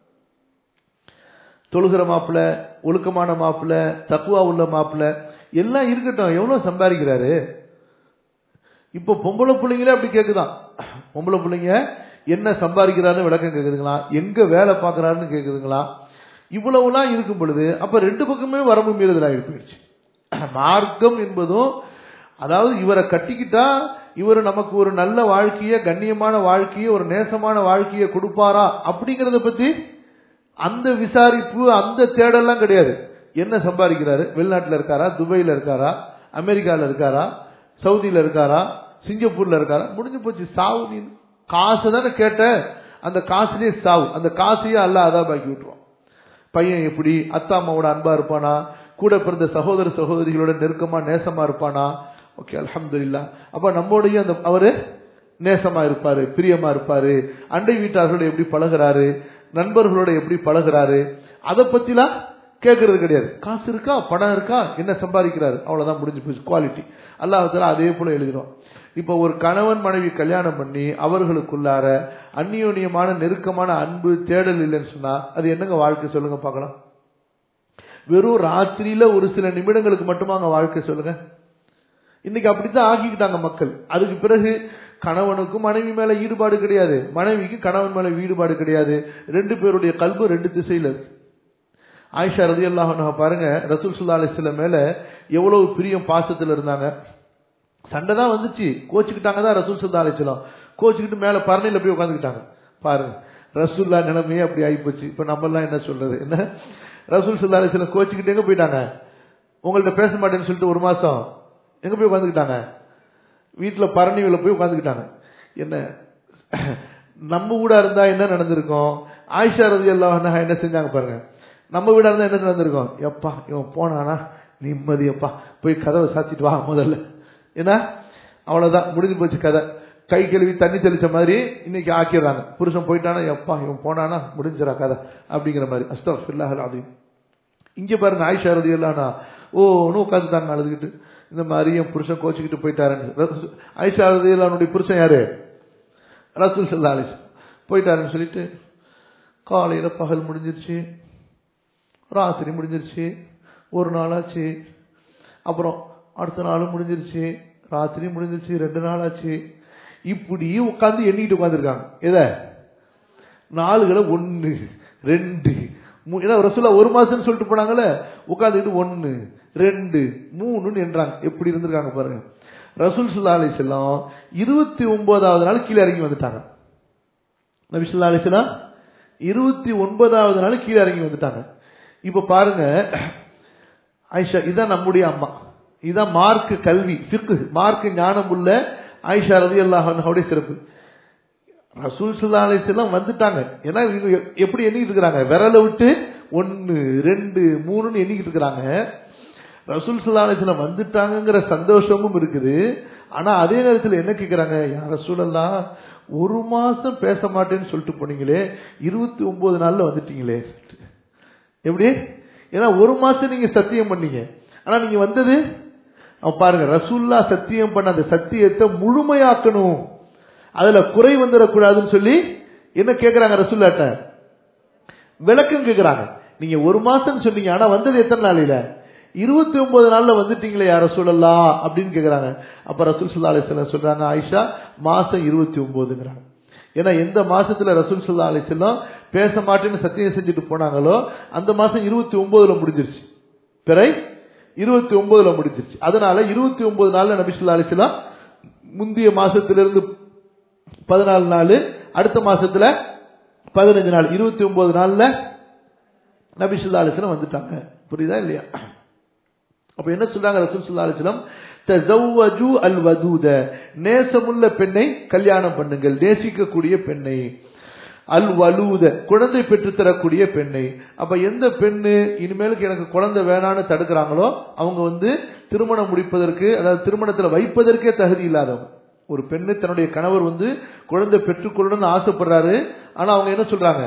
தொழுகிற மாப்பிள்ள ஒழுக்கமான மாப்பிள்ள தக்குவா உள்ள மாப்பிள்ள எல்லாம் இருக்கட்டும் எவ்வளவு சம்பாதிக்கிறாரு இப்போ பொம்பளை பிள்ளைங்களே அப்படி கேக்குதான் பொம்பளை பிள்ளைங்க என்ன சம்பாதிக்கிறாருன்னு விளக்கம் கேக்குதுங்களா எங்க வேலை பார்க்கறாருன்னு கேக்குதுங்களா இவ்வளவுலாம் இருக்கும் பொழுது அப்ப ரெண்டு பக்கமே வரம்பு மீறுதலாகி போயிடுச்சு மார்க்கம் என்பதும் அதாவது இவரை கட்டிக்கிட்டா இவர் நமக்கு ஒரு நல்ல வாழ்க்கைய கண்ணியமான வாழ்க்கைய ஒரு நேசமான வாழ்க்கைய கொடுப்பாரா அப்படிங்கறத பத்தி அந்த விசாரிப்பு அந்த தேடல்லாம் கிடையாது என்ன சம்பாதிக்கிறாரு வெளிநாட்டுல இருக்காரா துபாயில இருக்காரா அமெரிக்கால இருக்காரா சவுதியில இருக்காரா சிங்கப்பூர்ல இருக்காரா முடிஞ்சு போச்சு சாவு நீ காசு தானே கேட்ட அந்த காசுலயே சாவு அந்த காசையே அல்ல அதா பாக்கி விட்டுருவான் பையன் எப்படி அத்தா அம்மாவோட அன்பா இருப்பானா கூட பிறந்த சகோதர சகோதரிகளோட நெருக்கமா நேசமா இருப்பானா ஓகே அல்ஹம்துலில்லாஹ் அப்ப நம்மோடய அந்த அவரு நேசமா இருப்பாரு பிரியமா இருப்பாரு அண்டை வீட்டார்களோட எப்படி பழகுறாரு நண்பர்களோட எப்படி பழகுறாரு அதை பத்திலாம் கேட்கறது கிடையாது காசு இருக்கா பணம் இருக்கா என்ன சம்பாதிக்கிறாரு அவ்வளவுதான் முடிஞ்சு போச்சு குவாலிட்டி அல்லாஹால அதே போல எழுதிடும் இப்ப ஒரு கணவன் மனைவி கல்யாணம் பண்ணி அவர்களுக்குள்ளார அந்நியோன்யமான நெருக்கமான அன்பு தேடல் இல்லைன்னு சொன்னா அது என்னங்க வாழ்க்கை சொல்லுங்க பார்க்கலாம் வெறும் ராத்திரியில ஒரு சில நிமிடங்களுக்கு மட்டுமா அங்க வாழ்க்கை சொல்லுங்க இன்னைக்கு அப்படித்தான் ஆக்கிக்கிட்டாங்க மக்கள் அதுக்கு பிறகு கணவனுக்கும் மனைவி மேல ஈடுபாடு கிடையாது மனைவிக்கு கணவன் மேல ஈடுபாடு கிடையாது ரெண்டு பேருடைய கல்பு ரெண்டு திசையில இருக்கு ஆயிஷா ரதி அல்லாஹ் பாருங்க ரசூல் சுல்லா அலிஸ்ல மேல எவ்வளவு பிரியம் பாசத்துல இருந்தாங்க சண்டை தான் வந்துச்சு கோச்சுக்கிட்டாங்க தான் ரசூல் சுல்லா அலிஸ்லாம் கோச்சுக்கிட்டு மேல பரணையில போய் உட்காந்துக்கிட்டாங்க பாருங்க ரசூல்லா நிலைமையே அப்படி ஆயிப்போச்சு இப்ப நம்ம எல்லாம் என்ன சொல்றது என்ன ரசூல் சுல்லா அலிஸ்லாம் கோச்சுக்கிட்டு எங்க போயிட்டாங்க உங்கள்ட்ட பேச மாட்டேன்னு சொல்லிட்டு ஒரு மாசம் எங்க போய் உட்காந்துக்கிட்டாங்க வீட்டுல பரணிவில போய் உட்காந்துக்கிட்டாங்க என்ன நம்ம வீடா இருந்தா என்ன நடந்திருக்கும் ஆயிஷா ரதி அல்லாஹ் என்ன செஞ்சாங்க பாருங்க நம்ம வீடா இருந்தா என்ன நடந்திருக்கும் எப்பா இவன் போனானா நிம்மதி எப்பா போய் கதவை சாத்திட்டு வா முதல்ல ஏன்னா அவ்வளவுதான் முடிஞ்சு போச்சு கதை கை கழுவி தண்ணி தெளிச்ச மாதிரி இன்னைக்கு ஆக்கிடுறாங்க புருஷன் போயிட்டானா எப்பா இவன் போனானா முடிஞ்சிடா கதை அப்படிங்கிற மாதிரி அஸ்தபில்லாஹ் அதையும் இங்க பாருங்க ஆயிஷா ரதி அல்லானா ஓன்னு உட்காந்துட்டாங்க அழுதுகிட்டு இந்த மாதிரி என் புருஷன் கோச்சிக்கிட்டு போயிட்டாருன்னு ஐஷா ரதியல்லானுடைய புருஷன் யாரு ரசூல் சல்லா அலிஸ் போயிட்டாருன்னு சொல்லிட்டு காலையில பகல் முடிஞ்சிருச்சு ராத்திரி முடிஞ்சிருச்சு ஒரு நாள் ஆச்சு அப்புறம் அடுத்த நாளும் முடிஞ்சிருச்சு ராத்திரி முடிஞ்சிருச்சு ரெண்டு நாள் ஆச்சு இப்படி உட்காந்து எண்ணிட்டு உட்காந்துருக்காங்க எதை நாளுகளை ஒன்னு ரெண்டு ஏன்னா ரசூலா ஒரு மாசம் சொல்லிட்டு போனாங்கல்ல உட்காந்துக்கிட்டு ஒன்னு ரெண்டு மூணுன்னு என்றாங்க எப்படி இருந்திருக்காங்க பாருங்க ரசூல் சுல்லா அலி செல்லம் இருபத்தி ஒன்பதாவது நாள் கீழே இறங்கி வந்துட்டாங்க நபி சொல்லா அலி செல்லாம் இருபத்தி ஒன்பதாவது நாள் கீழே இறங்கி வந்துட்டாங்க இப்ப பாருங்க ஆயிஷா இதான் நம்முடைய அம்மா இதான் மார்க் கல்வி பிக்கு மார்க் ஞானம் உள்ள ஆயிஷா ரதி அல்லாஹனுடைய சிறப்பு ரசூல் சுல்லா அலிஸ்லாம் வந்துட்டாங்க ஏன்னா இவங்க எப்படி எண்ணிக்கிட்டு இருக்கிறாங்க விரலை விட்டு ஒன்னு ரெண்டு மூணுன்னு எண்ணிக்கிட்டு இருக்கிறாங்க ரசூல் சுல்லா அலிஸ்லாம் வந்துட்டாங்கிற சந்தோஷமும் இருக்குது ஆனா அதே நேரத்தில் என்ன கேட்கிறாங்க யார் ரசூலெல்லாம் ஒரு மாசம் பேச மாட்டேன்னு சொல்லிட்டு போனீங்களே இருபத்தி ஒன்பது நாள்ல வந்துட்டீங்களே எப்படி ஏன்னா ஒரு மாசம் நீங்க சத்தியம் பண்ணீங்க ஆனா நீங்க வந்தது பாருங்க ரசூல்லா சத்தியம் பண்ண அந்த சத்தியத்தை முழுமையாக்கணும் அதுல குறை வந்துடக்கூடாதுன்னு சொல்லி என்ன கேட்கிறாங்க ரசூல்லாட்ட விளக்கம் கேட்கிறாங்க நீங்க ஒரு மாசம் சொன்னீங்க ஆனா வந்தது எத்தனை நாளில இருபத்தி ஒன்பது நாள்ல வந்துட்டீங்களே யார சொல்லலாம் அப்படின்னு கேக்குறாங்க அப்ப ரசூல் சுல்லா அலிஸ்லாம் சொல்றாங்க ஆயிஷா மாசம் இருபத்தி ஒன்பதுங்கிறாங்க ஏன்னா எந்த மாசத்துல ரசூல் சுல்லா அலிஸ்லாம் பேச மாட்டேன்னு சத்தியம் செஞ்சுட்டு போனாங்களோ அந்த மாசம் இருபத்தி ஒன்பதுல முடிஞ்சிருச்சு பிறை இருபத்தி ஒன்பதுல முடிஞ்சிருச்சு அதனால இருபத்தி ஒன்பது நாள்ல நபி சொல்லா அலிஸ்லாம் முந்தைய மாசத்திலிருந்து பதினாலு நாள் அடுத்த மாசத்துல பதினஞ்சு நாள் இருபத்தி ஒன்பது நாள்ல நபி சொல்லா அலிஸ்லாம் வந்துட்டாங்க புரியுதா இல்லையா அப்ப என்ன சொல்றாங்க ரசூல் சுல்லா அலிஸ்லாம் தசவ்வஜு அல் வதூத நேசமுள்ள பெண்ணை கல்யாணம் பண்ணுங்கள் நேசிக்கக்கூடிய பெண்ணை அல் வலூத குழந்தை பெற்று தரக்கூடிய பெண்ணை அப்ப எந்த பெண்ணு இனிமேலுக்கு எனக்கு குழந்தை வேணான்னு தடுக்கிறாங்களோ அவங்க வந்து திருமணம் முடிப்பதற்கு அதாவது திருமணத்துல வைப்பதற்கே தகுதி இல்லாதவங்க ஒரு பெண்ணு தன்னுடைய கணவர் வந்து குழந்தை பெற்றுக்கொள்ளணும்னு ஆசைப்படுறாரு ஆனா அவங்க என்ன சொல்றாங்க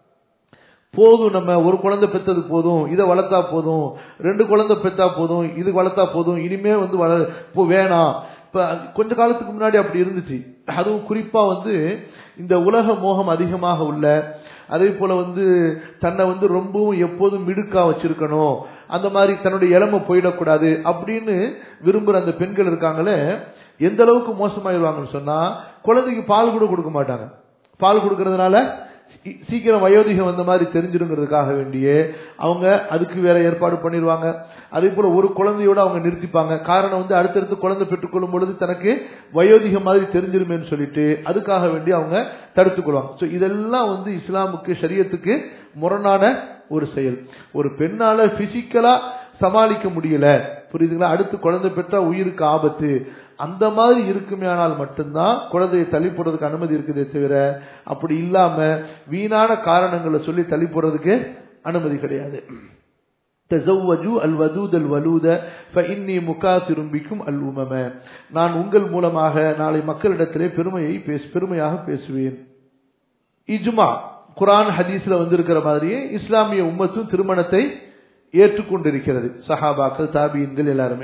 போதும் நம்ம ஒரு குழந்தை பெத்தது போதும் இதை வளர்த்தா போதும் ரெண்டு குழந்தை பெத்தா போதும் இது வளர்த்தா போதும் இனிமே வந்து வள இப்போ வேணாம் இப்ப கொஞ்ச காலத்துக்கு முன்னாடி அப்படி இருந்துச்சு அதுவும் குறிப்பா வந்து இந்த உலக மோகம் அதிகமாக உள்ள அதே போல வந்து தன்னை வந்து ரொம்பவும் எப்போதும் மிடுக்கா வச்சிருக்கணும் அந்த மாதிரி தன்னுடைய இளமை போயிடக்கூடாது அப்படின்னு விரும்புற அந்த பெண்கள் இருக்காங்களே எந்த அளவுக்கு மோசமாயிருவாங்கன்னு சொன்னா குழந்தைக்கு பால் கூட கொடுக்க மாட்டாங்க பால் கொடுக்கறதுனால சீ- சீக்கிரம் வயோதிகம் வந்த மாதிரி தெரிஞ்சிருங்கிறதுக்காக வேண்டியே அவங்க அதுக்கு வேற ஏற்பாடு பண்ணிடுவாங்க அதே போல ஒரு குழந்தையோட அவங்க நிறுத்திப்பாங்க காரணம் வந்து அடுத்தடுத்து குழந்தை பெற்றுக்கொள்ளும் பொழுது தனக்கு வயோதிகம் மாதிரி தெரிஞ்சிருமேன்னு சொல்லிட்டு அதுக்காக வேண்டி அவங்க தடுத்துக் கொள்வாங்க ஸோ இதெல்லாம் வந்து இஸ்லாமுக்கு ஷரியத்துக்கு முரணான ஒரு செயல் ஒரு பெண்ணால பிசிக்கலா சமாளிக்க முடியல புரியுதுங்களா அடுத்து குழந்தை பெற்றா உயிருக்கு ஆபத்து அந்த மாதிரி இருக்குமேயானால் மட்டும்தான் குழந்தையை தள்ளி போடுறதுக்கு அனுமதி இருக்குதே தவிர அப்படி இல்லாம வீணான காரணங்களை சொல்லி தள்ளி போடுறதுக்கு அனுமதி கிடையாது தஸவ்வஜு அல் வதூத் அல் வலூத ஃபஇன்னி முகாசிரும் பிக்கும் அல் உமம நான் உங்கள் மூலமாக நாளை மக்களிடத்திலே பெருமையை பேச பெருமையாக பேசுவேன் இஜ்மா குர்ஆன் ஹதீஸ்ல வந்திருக்கிற மாதிரியே இஸ்லாமிய உம்மத்தும் திருமணத்தை ஏற்றுக்கொண்டிருக்கிறது சஹாபாக்கள் தாபீன்கள் எல்லாருமே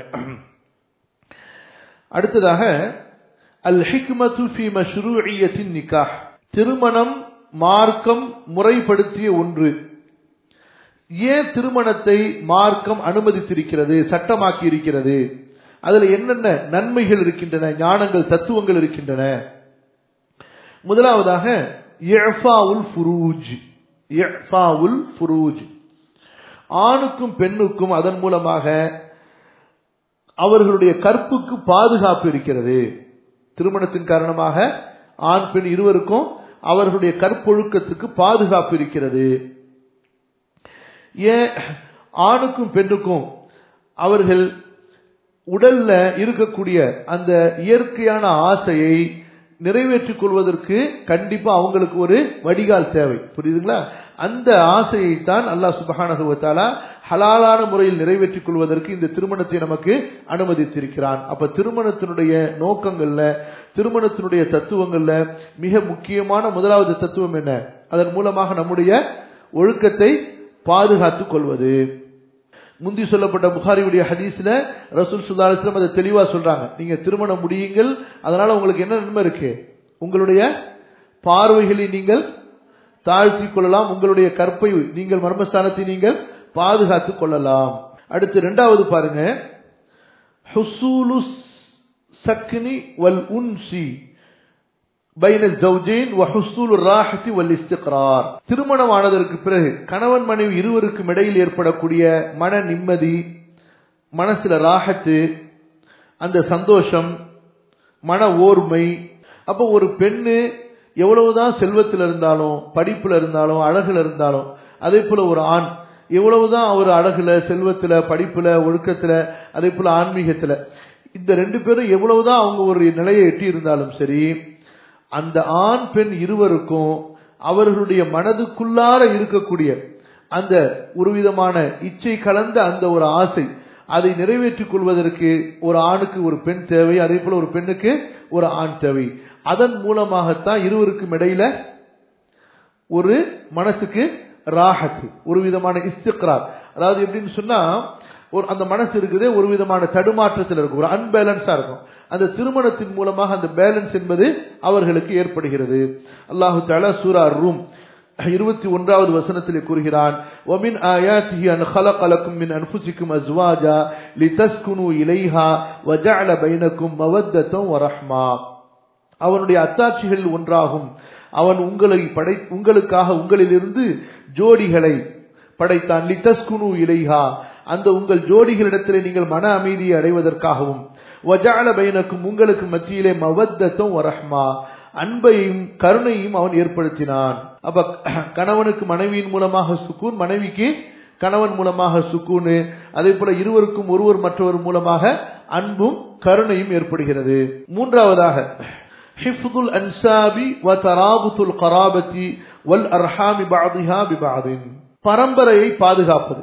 அடுத்ததாக அல் ஹிக்மத்து ஃபி மஷ்ரூஇயத்தின் நிக்காஹ் திருமணம் மார்க்கம் முறைப்படுத்திய ஒன்று ஏன் திருமணத்தை மார்க்கம் அனுமதித்திருக்கிறது சட்டமாக்கி இருக்கிறது அதுல என்னென்ன நன்மைகள் இருக்கின்றன ஞானங்கள் தத்துவங்கள் இருக்கின்றன முதலாவதாக இஃபாவுல் ஃபுரூஜ் இஃபாவுல் ஃபுரூஜ் ஆணுக்கும் பெண்ணுக்கும் அதன் மூலமாக அவர்களுடைய கற்புக்கு பாதுகாப்பு இருக்கிறது திருமணத்தின் காரணமாக ஆண் பெண் இருவருக்கும் அவர்களுடைய கற்பொழுக்கத்துக்கு பாதுகாப்பு இருக்கிறது ஏன் ஆணுக்கும் பெண்ணுக்கும் அவர்கள் உடல்ல இருக்கக்கூடிய அந்த இயற்கையான ஆசையை நிறைவேற்றிக் கொள்வதற்கு கண்டிப்பா அவங்களுக்கு ஒரு வடிகால் தேவை புரியுதுங்களா அந்த ஆசையை தான் அல்லாஹ் சுபஹானஹு வ தஆலா ஹலாலான முறையில் நிறைவேற்றிக் கொள்வதற்கு இந்த திருமணத்தை நமக்கு அனுமதித்திருக்கிறான் அப்ப திருமணத்தினுடைய நோக்கங்கள்ல திருமணத்தினுடைய தத்துவங்கள்ல மிக முக்கியமான முதலாவது தத்துவம் என்ன அதன் மூலமாக நம்முடைய ஒழுக்கத்தை பாதுகாத்துக் கொள்வது முந்தி சொல்லப்பட்ட புகாரியுடைய ஹதீஸ்ல ரசூல் சுல்லா அலிஸ்லாம் அதை தெளிவா சொல்றாங்க நீங்க திருமணம் முடியுங்கள் அதனால உங்களுக்கு என்ன நன்மை இருக்கு உங்களுடைய பார்வைகளை நீங்கள் தாழ்த்திக் கொள்ளலாம் உங்களுடைய கற்பை நீங்கள் மர்மஸ்தானத்தை நீங்கள் பாதுகாத்துக் கொள்ளலாம் அடுத்து இரண்டாவது பாருங்க ஹுசூலு சக்னி வல் உன்சி பைன ஜௌஜைன் வஹுசூல் ராஹத்தி வல் இஸ்திக்ரார் திருமணம் ஆனதற்கு பிறகு கணவன் மனைவி இருவருக்கும் இடையில் ஏற்படக்கூடிய மன நிம்மதி மனசுல ராஹத்து அந்த சந்தோஷம் மன ஓர்மை அப்போ ஒரு பெண்ணு எவ்வளவுதான் செல்வத்தில் இருந்தாலும் படிப்புல இருந்தாலும் அழகுல இருந்தாலும் அதே போல ஒரு ஆண் எவ்வளவுதான் அவர் அழகுல செல்வத்துல படிப்புல ஒழுக்கத்துல அதே போல ஆன்மீகத்துல இந்த ரெண்டு பேரும் எவ்வளவுதான் அவங்க ஒரு நிலையை எட்டி இருந்தாலும் சரி அந்த ஆண் பெண் இருவருக்கும் அவர்களுடைய மனதுக்குள்ளார இருக்கக்கூடிய அந்த ஒரு விதமான இச்சை கலந்த அந்த ஒரு ஆசை அதை நிறைவேற்றிக் கொள்வதற்கு ஒரு ஆணுக்கு ஒரு பெண் தேவை அதே போல ஒரு பெண்ணுக்கு ஒரு ஆண் தேவை அதன் மூலமாகத்தான் இருவருக்கும் இடையில ஒரு மனசுக்கு ராஹத் ஒரு விதமான இஸ்திக்ரார் அதாவது எப்படின்னு சொன்னா ஒரு அந்த மனசு இருக்குதே ஒரு விதமான தடுமாற்றத்தில் இருக்கும் ஒரு அன்பேலன்ஸா இருக்கும் அந்த திருமணத்தின் மூலமாக அந்த பேலன்ஸ் என்பது அவர்களுக்கு ஏற்படுகிறது அல்லாஹு தாலா சூரா ரூம் இருபத்தி ஒன்றாவது வசனத்திலே கூறுகிறான் وَمِنْ آيَاتِهِ أَنْ خَلَقَ لَكُم مِّنْ أَنفُسِكُمْ أَزْوَاجًا لِتَسْكُنُوا إِلَيْهَا وَجَعَلَ بَيْنَكُم مَّوَدَّةً وَرَحْمَةً அவனுடைய அத்தாட்சிகள் ஒன்றாகும் அவன் உங்களை படை உங்களுக்காக உங்களிலிருந்து ஜோடிகளை படைத்தான் லித்தஸ்குனு இலைஹா அந்த உங்கள் ஜோடிகளிடத்திலே நீங்கள் மன அமைதியை அடைவதற்காகவும் வஜால பைனக்கும் உங்களுக்கு மத்தியிலே மவத்தத்தும் வரஹ்மா அன்பையும் கருணையும் அவன் ஏற்படுத்தினான் அப்ப கணவனுக்கு மனைவியின் மூலமாக சுக்கூன் மனைவிக்கு கணவன் மூலமாக சுக்கூனு அதே போல இருவருக்கும் ஒருவர் மற்றவர் மூலமாக அன்பும் கருணையும் ஏற்படுகிறது மூன்றாவதாக ஹிஃபுல் அன்சாபி வ தராபுத்துல் கராபத்தி வல் அர்ஹாமி பாதிஹா பிபாதின் பரம்பரையை பாதுகாப்பது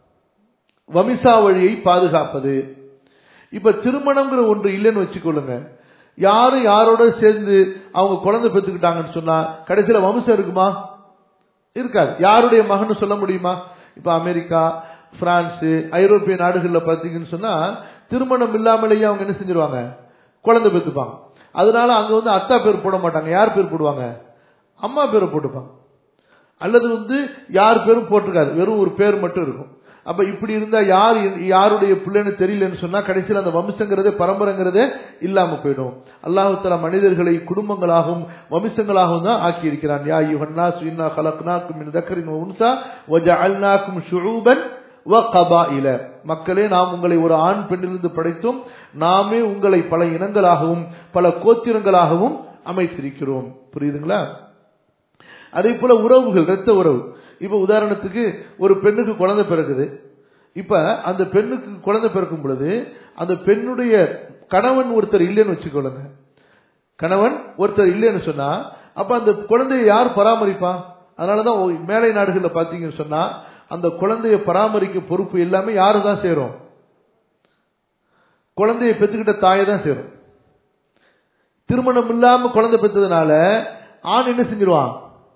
வமிசா வழியை பாதுகாப்பது இப்ப திருமணம்ங்கிற ஒன்று இல்லைன்னு வச்சுக்கொள்ளுங்க யாரு யாரோட சேர்ந்து அவங்க குழந்தை பெற்றுக்கிட்டாங்கன்னு சொன்னா கடைசியில வம்சம் இருக்குமா இருக்காது யாருடைய மகன் சொல்ல முடியுமா இப்ப அமெரிக்கா பிரான்ஸ் ஐரோப்பிய நாடுகள்ல பாத்தீங்கன்னு சொன்னா திருமணம் இல்லாமலேயே அவங்க என்ன செஞ்சிருவாங்க குழந்தை பெற்றுப்பாங்க அதனால அங்க வந்து அத்தா பேர் போட மாட்டாங்க யார் பேர் போடுவாங்க அம்மா பேரை போட்டுப்பாங்க அல்லது வந்து யார் பேரும் போட்டிருக்காது வெறும் ஒரு பேர் மட்டும் இருக்கும் அப்ப இப்படி இருந்தா யார் யாருடைய பிள்ளைன்னு தெரியலன்னு சொன்னா கடைசியில் அந்த வம்சங்கிறதே பரம்பரைங்கிறதே இல்லாம போயிடும் அல்லாஹு தலா மனிதர்களை குடும்பங்களாகவும் வம்சங்களாகவும் தான் ஆக்கி இருக்கிறான் யா யுஹன்னா சுயின்னா கலக்னாக்கும் மின் தக்கரின் உன்சா வஜஅல்னாக்கும் ஷுஊபன் வ கபாயில மக்களே நாம் உங்களை ஒரு ஆண் பெண்ணிலிருந்து படைத்தும் நாமே உங்களை பல இனங்களாகவும் பல கோத்திரங்களாகவும் அமைத்திருக்கிறோம் புரியுதுங்களா அதே போல உறவுகள் இரத்த உறவு இப்ப உதாரணத்துக்கு ஒரு பெண்ணுக்கு குழந்தை பிறகுது இப்ப அந்த பெண்ணுக்கு குழந்தை பிறக்கும் பொழுது அந்த பெண்ணுடைய கணவன் ஒருத்தர் இல்லைன்னு வச்சுக்கொள்ளுங்க கணவன் ஒருத்தர் இல்லைன்னு சொன்னா அப்ப அந்த குழந்தையை யார் பராமரிப்பா அதனாலதான் மேலை நாடுகள்ல பாத்தீங்கன்னு சொன்னா அந்த குழந்தையை பராமரிக்க பொறுப்பு எல்லாமே யாரு தான் சேரும் குழந்தையை பெற்றுக்கிட்ட தாயை தான் சேரும் திருமணம் இல்லாம குழந்தை பெற்றதுனால ஆண் என்ன செஞ்சிருவான்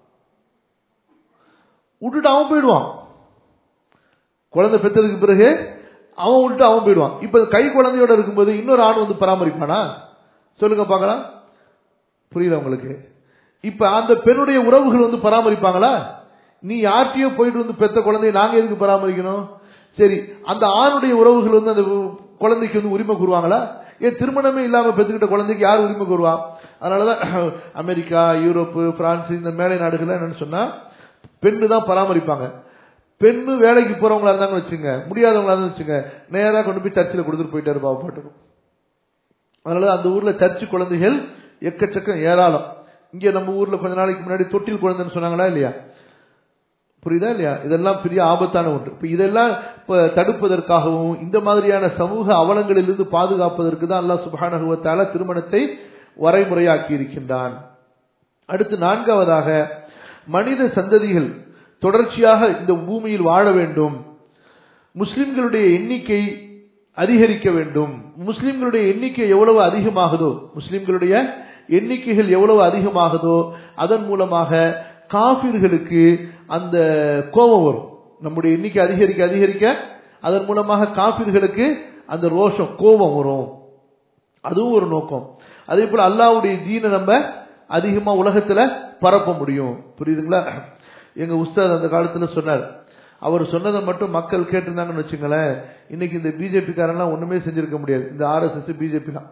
விட்டுட்டு அவன் போயிடுவான் குழந்தை பெற்றதுக்கு பிறகு அவன் விட்டுட்டு அவன் போயிடுவான் இப்ப கை குழந்தையோட இருக்கும்போது இன்னொரு ஆண் வந்து பராமரிப்பானா சொல்லுங்க பார்க்கலாம் புரியல உங்களுக்கு இப்ப அந்த பெண்ணுடைய உறவுகள் வந்து பராமரிப்பாங்களா நீ யார்கிட்டயோ போயிட்டு வந்து பெத்த குழந்தைய நாங்க எதுக்கு பராமரிக்கணும் சரி அந்த ஆணுடைய உறவுகள் வந்து அந்த குழந்தைக்கு வந்து உரிமை கூறுவாங்களா ஏன் திருமணமே இல்லாம பெற்றுக்கிட்ட குழந்தைக்கு யார் உரிமை கூறுவா அதனாலதான் அமெரிக்கா யூரோப்பு பிரான்ஸ் இந்த மேலை நாடுகள் என்னன்னு சொன்னா பெண்ணு தான் பராமரிப்பாங்க பெண்ணு வேலைக்கு போறவங்களா இருந்தாங்கன்னு வச்சுங்க முடியாதவங்களா இருந்தா வச்சுங்க நேரா கொண்டு போய் சர்ச்சில் கொடுத்துட்டு போயிட்டாரு பாவ பாட்டுக்கும் அதனால அந்த ஊர்ல சர்ச்சு குழந்தைகள் எக்கச்சக்கம் ஏராளம் இங்க நம்ம ஊர்ல கொஞ்ச நாளைக்கு முன்னாடி தொட்டில் குழந்தைன்னு சொன்னாங்களா இல்லையா புரியுதா இல்லையா இதெல்லாம் பெரிய ஆபத்தான ஒன்று இப்ப இதெல்லாம் தடுப்பதற்காகவும் இந்த மாதிரியான சமூக அவலங்களிலிருந்து பாதுகாப்பதற்கு தான் அல்லாஹ் சுபானகுவத்தால திருமணத்தை வரைமுறையாக்கி இருக்கின்றான் அடுத்து நான்காவதாக மனித சந்ததிகள் தொடர்ச்சியாக இந்த பூமியில் வாழ வேண்டும் முஸ்லிம்களுடைய எண்ணிக்கை அதிகரிக்க வேண்டும் முஸ்லிம்களுடைய எண்ணிக்கை எவ்வளவு அதிகமாகுதோ முஸ்லிம்களுடைய எண்ணிக்கைகள் எவ்வளவு அதிகமாகுதோ அதன் மூலமாக காபிர்களுக்கு அந்த கோபம் வரும் நம்முடைய எண்ணிக்கை அதிகரிக்க அதிகரிக்க அதன் மூலமாக காபிர்களுக்கு அந்த ரோஷம் கோபம் வரும் அதுவும் ஒரு நோக்கம் அதே போல அல்லாவுடைய ஜீனை நம்ம அதிகமா உலகத்துல பரப்ப முடியும் புரியுதுங்களா எங்க உஸ்தாத் அந்த காலத்துல சொன்னார் அவர் சொன்னதை மட்டும் மக்கள் கேட்டிருந்தாங்கன்னு வச்சுங்களேன் இன்னைக்கு இந்த பிஜேபி காரெல்லாம் ஒண்ணுமே செஞ்சிருக்க முடியாது இந்த ஆர்எஸ்எஸ் பிஜேபி தான்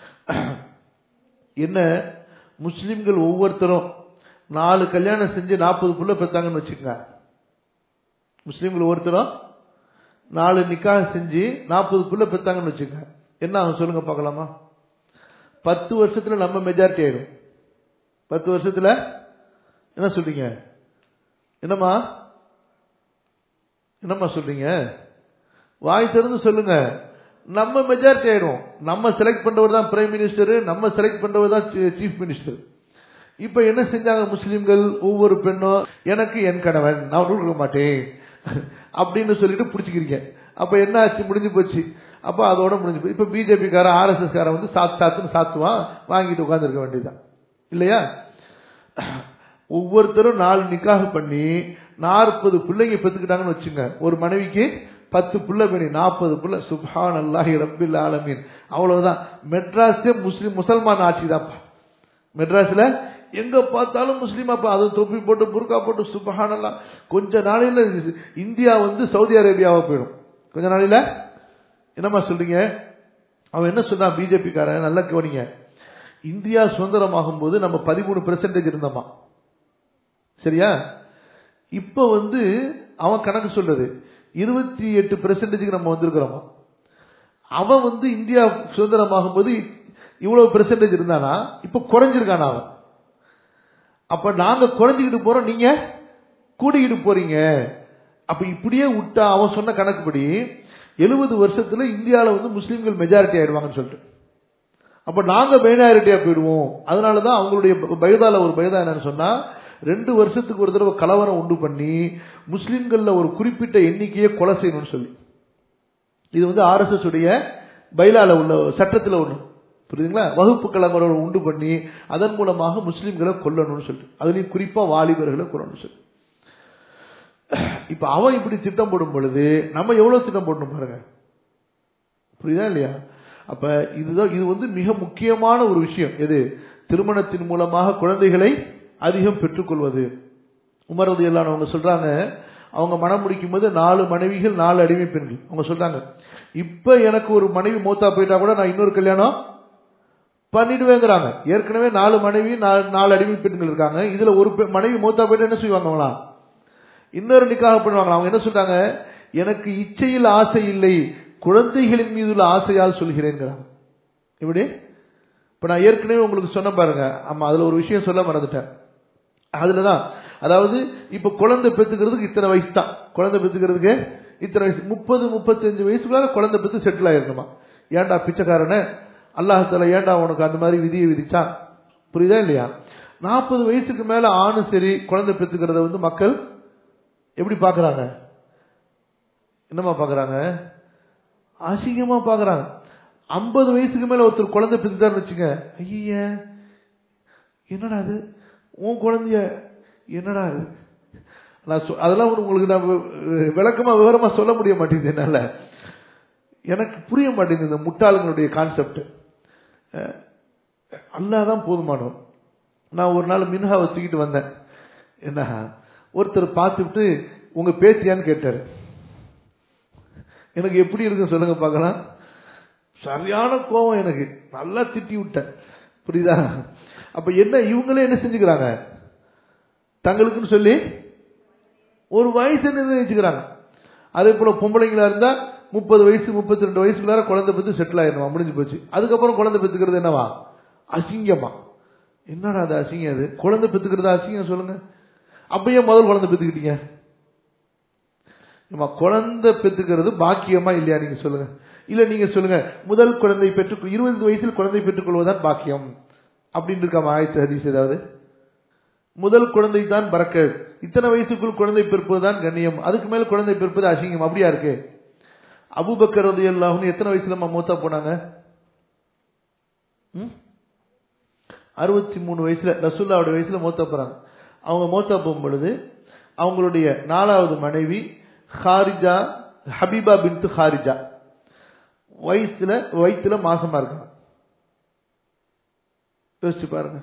என்ன முஸ்லிம்கள் ஒவ்வொருத்தரும் நாலு கல்யாணம் செஞ்சு நாற்பது புள்ள பெற்றாங்கன்னு வச்சுக்கோங்க முஸ்லீம்கள் ஒவ்வொருத்தரும் நாலு நிக்காக செஞ்சு நாற்பது புள்ள பெற்றாங்கன்னு வச்சுக்கோங்க என்ன ஆகும் சொல்லுங்க பார்க்கலாமா பத்து வருஷத்துல நம்ம மெஜாரிட்டி ஆயிடும் பத்து வருஷத்துல என்ன சொல்றீங்க என்னம்மா என்னம்மா சொல்றீங்க வாய் திறந்து சொல்லுங்க நம்ம மெஜாரிட்டி ஆயிடும் நம்ம செலக்ட் பண்றவர் தான் பிரைம் மினிஸ்டர் நம்ம செலக்ட் பண்றவர் தான் சீஃப் மினிஸ்டர் இப்ப என்ன செஞ்சாங்க முஸ்லிம்கள் ஒவ்வொரு பெண்ணும் எனக்கு என் கணவன் நான் கொடுக்க மாட்டேன் அப்படின்னு சொல்லிட்டு பிடிச்சிக்கிறீங்க அப்ப என்ன ஆச்சு முடிஞ்சு போச்சு அப்ப அதோட முடிஞ்சு போச்சு இப்ப பிஜேபி கார ஆர்எஸ்எஸ் காரன் வந்து சாத்து சாத்துன்னு சாத்துவான் வாங்கிட்டு உட்காந்துருக்க வேண்டியதுதான் இல்லையா ஒவ்வொருத்தரும் நாலு நிக்காக பண்ணி நாற்பது பிள்ளைங்க பெத்துக்கிட்டாங்கன்னு வச்சுங்க ஒரு மனைவிக்கு பத்து புள்ள பண்ணி நாற்பது புள்ள சுபான் அல்லாஹி ரபில் ஆலமீன் அவ்வளவுதான் மெட்ராஸே முஸ்லிம் முசல்மான் ஆட்சி தான்ப்பா மெட்ராஸ்ல எங்க பார்த்தாலும் முஸ்லீமாப்பா அது தொப்பி போட்டு புர்கா போட்டு சுபஹானல்லா கொஞ்ச நாளையில இந்தியா வந்து சவுதி அரேபியாவா போயிடும் கொஞ்ச நாளையில என்னம்மா சொல்றீங்க அவன் என்ன சொன்னா பிஜேபி காரன் நல்லா கவனிங்க இந்தியா சுதந்திரமாகும் போது நம்ம பதிமூணு பெர்சன்டேஜ் இருந்தோமா சரியா இப்ப வந்து அவன் கணக்கு சொல்றது இருபத்தி எட்டு பெர்சன்டேஜுக்கு நம்ம வந்திருக்கிறோமா அவன் வந்து இந்தியா சுதந்திரமாகும் போது இவ்வளவு பெர்சன்டேஜ் இருந்தானா இப்ப குறைஞ்சிருக்கானா அவன் அப்ப நாங்க குறைஞ்சிக்கிட்டு போறோம் நீங்க கூடிக்கிட்டு போறீங்க அப்ப இப்படியே விட்டா அவன் சொன்ன கணக்குப்படி எழுபது வருஷத்துல இந்தியாவில வந்து முஸ்லீம்கள் மெஜாரிட்டி ஆயிடுவாங்கன்னு சொல்லிட்டு அப்ப நாங்க மைனாரிட்டியா போயிடுவோம் அதனாலதான் அவங்களுடைய பைதால ஒரு பைதா என்னன்னு சொன்னா ரெண்டு வருஷத்துக்கு ஒரு தடவை கலவரம் உண்டு பண்ணி முஸ்லிம்கள்ல ஒரு குறிப்பிட்ட எண்ணிக்கையை கொலை செய்யணும்னு சொல்லி இது வந்து ஆர் எஸ் எஸ் உடைய பைலால உள்ள சட்டத்துல ஒண்ணு புரியுதுங்களா வகுப்பு கலவரம் உண்டு பண்ணி அதன் மூலமாக முஸ்லிம்களை கொல்லணும்னு சொல்லி அதுலயும் குறிப்பா வாலிபர்களை கொல்லணும்னு சொல்லி இப்ப அவன் இப்படி திட்டம் போடும் பொழுது நம்ம எவ்வளவு திட்டம் போடணும் பாருங்க புரியுதா இல்லையா அப்ப இதுதான் இது வந்து மிக முக்கியமான ஒரு விஷயம் எது திருமணத்தின் மூலமாக குழந்தைகளை அதிகம் பெற்றுக்கொள்வது உமரது எல்லாம் அவங்க சொல்றாங்க அவங்க மனம் முடிக்கும் போது நாலு மனைவிகள் நாலு அடிமை பெண்கள் அவங்க சொல்றாங்க இப்ப எனக்கு ஒரு மனைவி மூத்தா போயிட்டா கூட நான் இன்னொரு கல்யாணம் பண்ணிடுவேங்கிறாங்க ஏற்கனவே நாலு மனைவி நாலு நாலு அடிமை பெண்கள் இருக்காங்க இதுல ஒரு பெ- மனைவி மூத்தா போயிட்டு என்ன செய்வாங்களா இன்னொரு நிக்காக பண்ணுவாங்களா அவங்க என்ன சொல்றாங்க எனக்கு இச்சையில் ஆசை இல்லை குழந்தைகளின் மீது உள்ள ஆசையால் சொல்கிறேங்கிறாங்க இப்படி இப்ப நான் ஏற்கனவே உங்களுக்கு சொன்ன பாருங்க ஆமா அதுல ஒரு விஷயம் சொல்ல மறந்துட்டேன் அதுலதான் அதாவது இப்ப குழந்தை பெத்துக்கிறதுக்கு இத்தனை வயசு தான் குழந்தை பெத்துக்கிறதுக்கு இத்தனை வயசு முப்பது முப்பத்தஞ்சு வயசுக்குள்ள குழந்தை பெத்து செட்டில் ஆயிருக்கணுமா ஏன்டா பிச்சைக்காரனே அல்லாஹால ஏன்டா உனக்கு அந்த மாதிரி விதியை விதிச்சான் புரியுதா இல்லையா நாற்பது வயசுக்கு மேல ஆணும் சரி குழந்தை பெத்துக்கிறத வந்து மக்கள் எப்படி பாக்குறாங்க என்னமா பாக்குறாங்க அசிங்கமா பாக்குறாங்க ஐம்பது வயசுக்கு மேல ஒருத்தர் குழந்தை பெற்றுட்டாருன்னு வச்சுங்க ஐய என்னடா அது உன் குழந்தைய என்னடா இது நான் சொ- அதெல்லாம் உங்களுக்கு நான் வி- விளக்கமா விவரமா சொல்ல முடிய மாட்டேங்குது என்னால எனக்கு புரிய மாட்டேங்குது இந்த முட்டாளுங்களுடைய கான்செப்ட் அல்லாதான் போதுமானவன் நான் ஒரு நாள் மின்ஹா வச்சுக்கிட்டு வந்தேன் என்ன ஒருத்தர் பார்த்துட்டு உங்க பேத்தியான்னு கேட்டாரு எனக்கு எப்படி இருக்கு சொல்லுங்க பார்க்கலாம் சரியான கோவம் எனக்கு நல்லா திட்டி விட்டேன் புரியுதா அப்ப என்ன இவங்களே என்ன செஞ்சுக்கிறாங்க தங்களுக்குன்னு சொல்லி ஒரு வயசு நிர்ணயிச்சுக்கிறாங்க அதே போல பொம்பளைங்களா இருந்தா முப்பது வயசு முப்பத்தி ரெண்டு வயசுக்குள்ளார குழந்தை பெற்று செட்டில் ஆயிடணுமா முடிஞ்சு போச்சு அதுக்கப்புறம் குழந்தை பெற்றுக்கிறது என்னவா அசிங்கமா என்னடா அது அசிங்கம் அது குழந்தை பெற்றுக்கிறது அசிங்கம் சொல்லுங்க அப்பயே முதல் குழந்தை பெற்றுக்கிட்டீங்க ஏம்மா, குழந்தை பெற்றுக்கிறது பாக்கியமா இல்லையா நீங்க சொல்லுங்க இல்ல நீங்க சொல்லுங்க முதல் குழந்தை பெற்று இருபது வயசில் குழந்தை பெற்றுக்கொள்வதுதான் பாக்கியம் அப்படின்னு இருக்காம ஆயத்து ஹதீஸ் ஏதாவது முதல் குழந்தை தான் பறக்க இத்தனை வயசுக்குள் குழந்தை பிறப்பதுதான் கண்ணியம் அதுக்கு மேல குழந்தை பிறப்பது அசிங்கம் அப்படியா இருக்கு அபூபக்கர் ரலியல்லாஹு எத்தனை வயசுல மூத்தா போனாங்க ம்? அறுபத்தி மூணு வயசுல ரசூல்லாவுடைய வயசுல மூத்தா போறாங்க அவங்க மூத்தா போகும் பொழுது அவங்களுடைய நாலாவது மனைவி ஹாரிஜா ஹபீபா பின்து ஹாரிஜா வயசுல வயிற்றுல மாசமா இருக்காங்க யோசிச்சு பாருங்க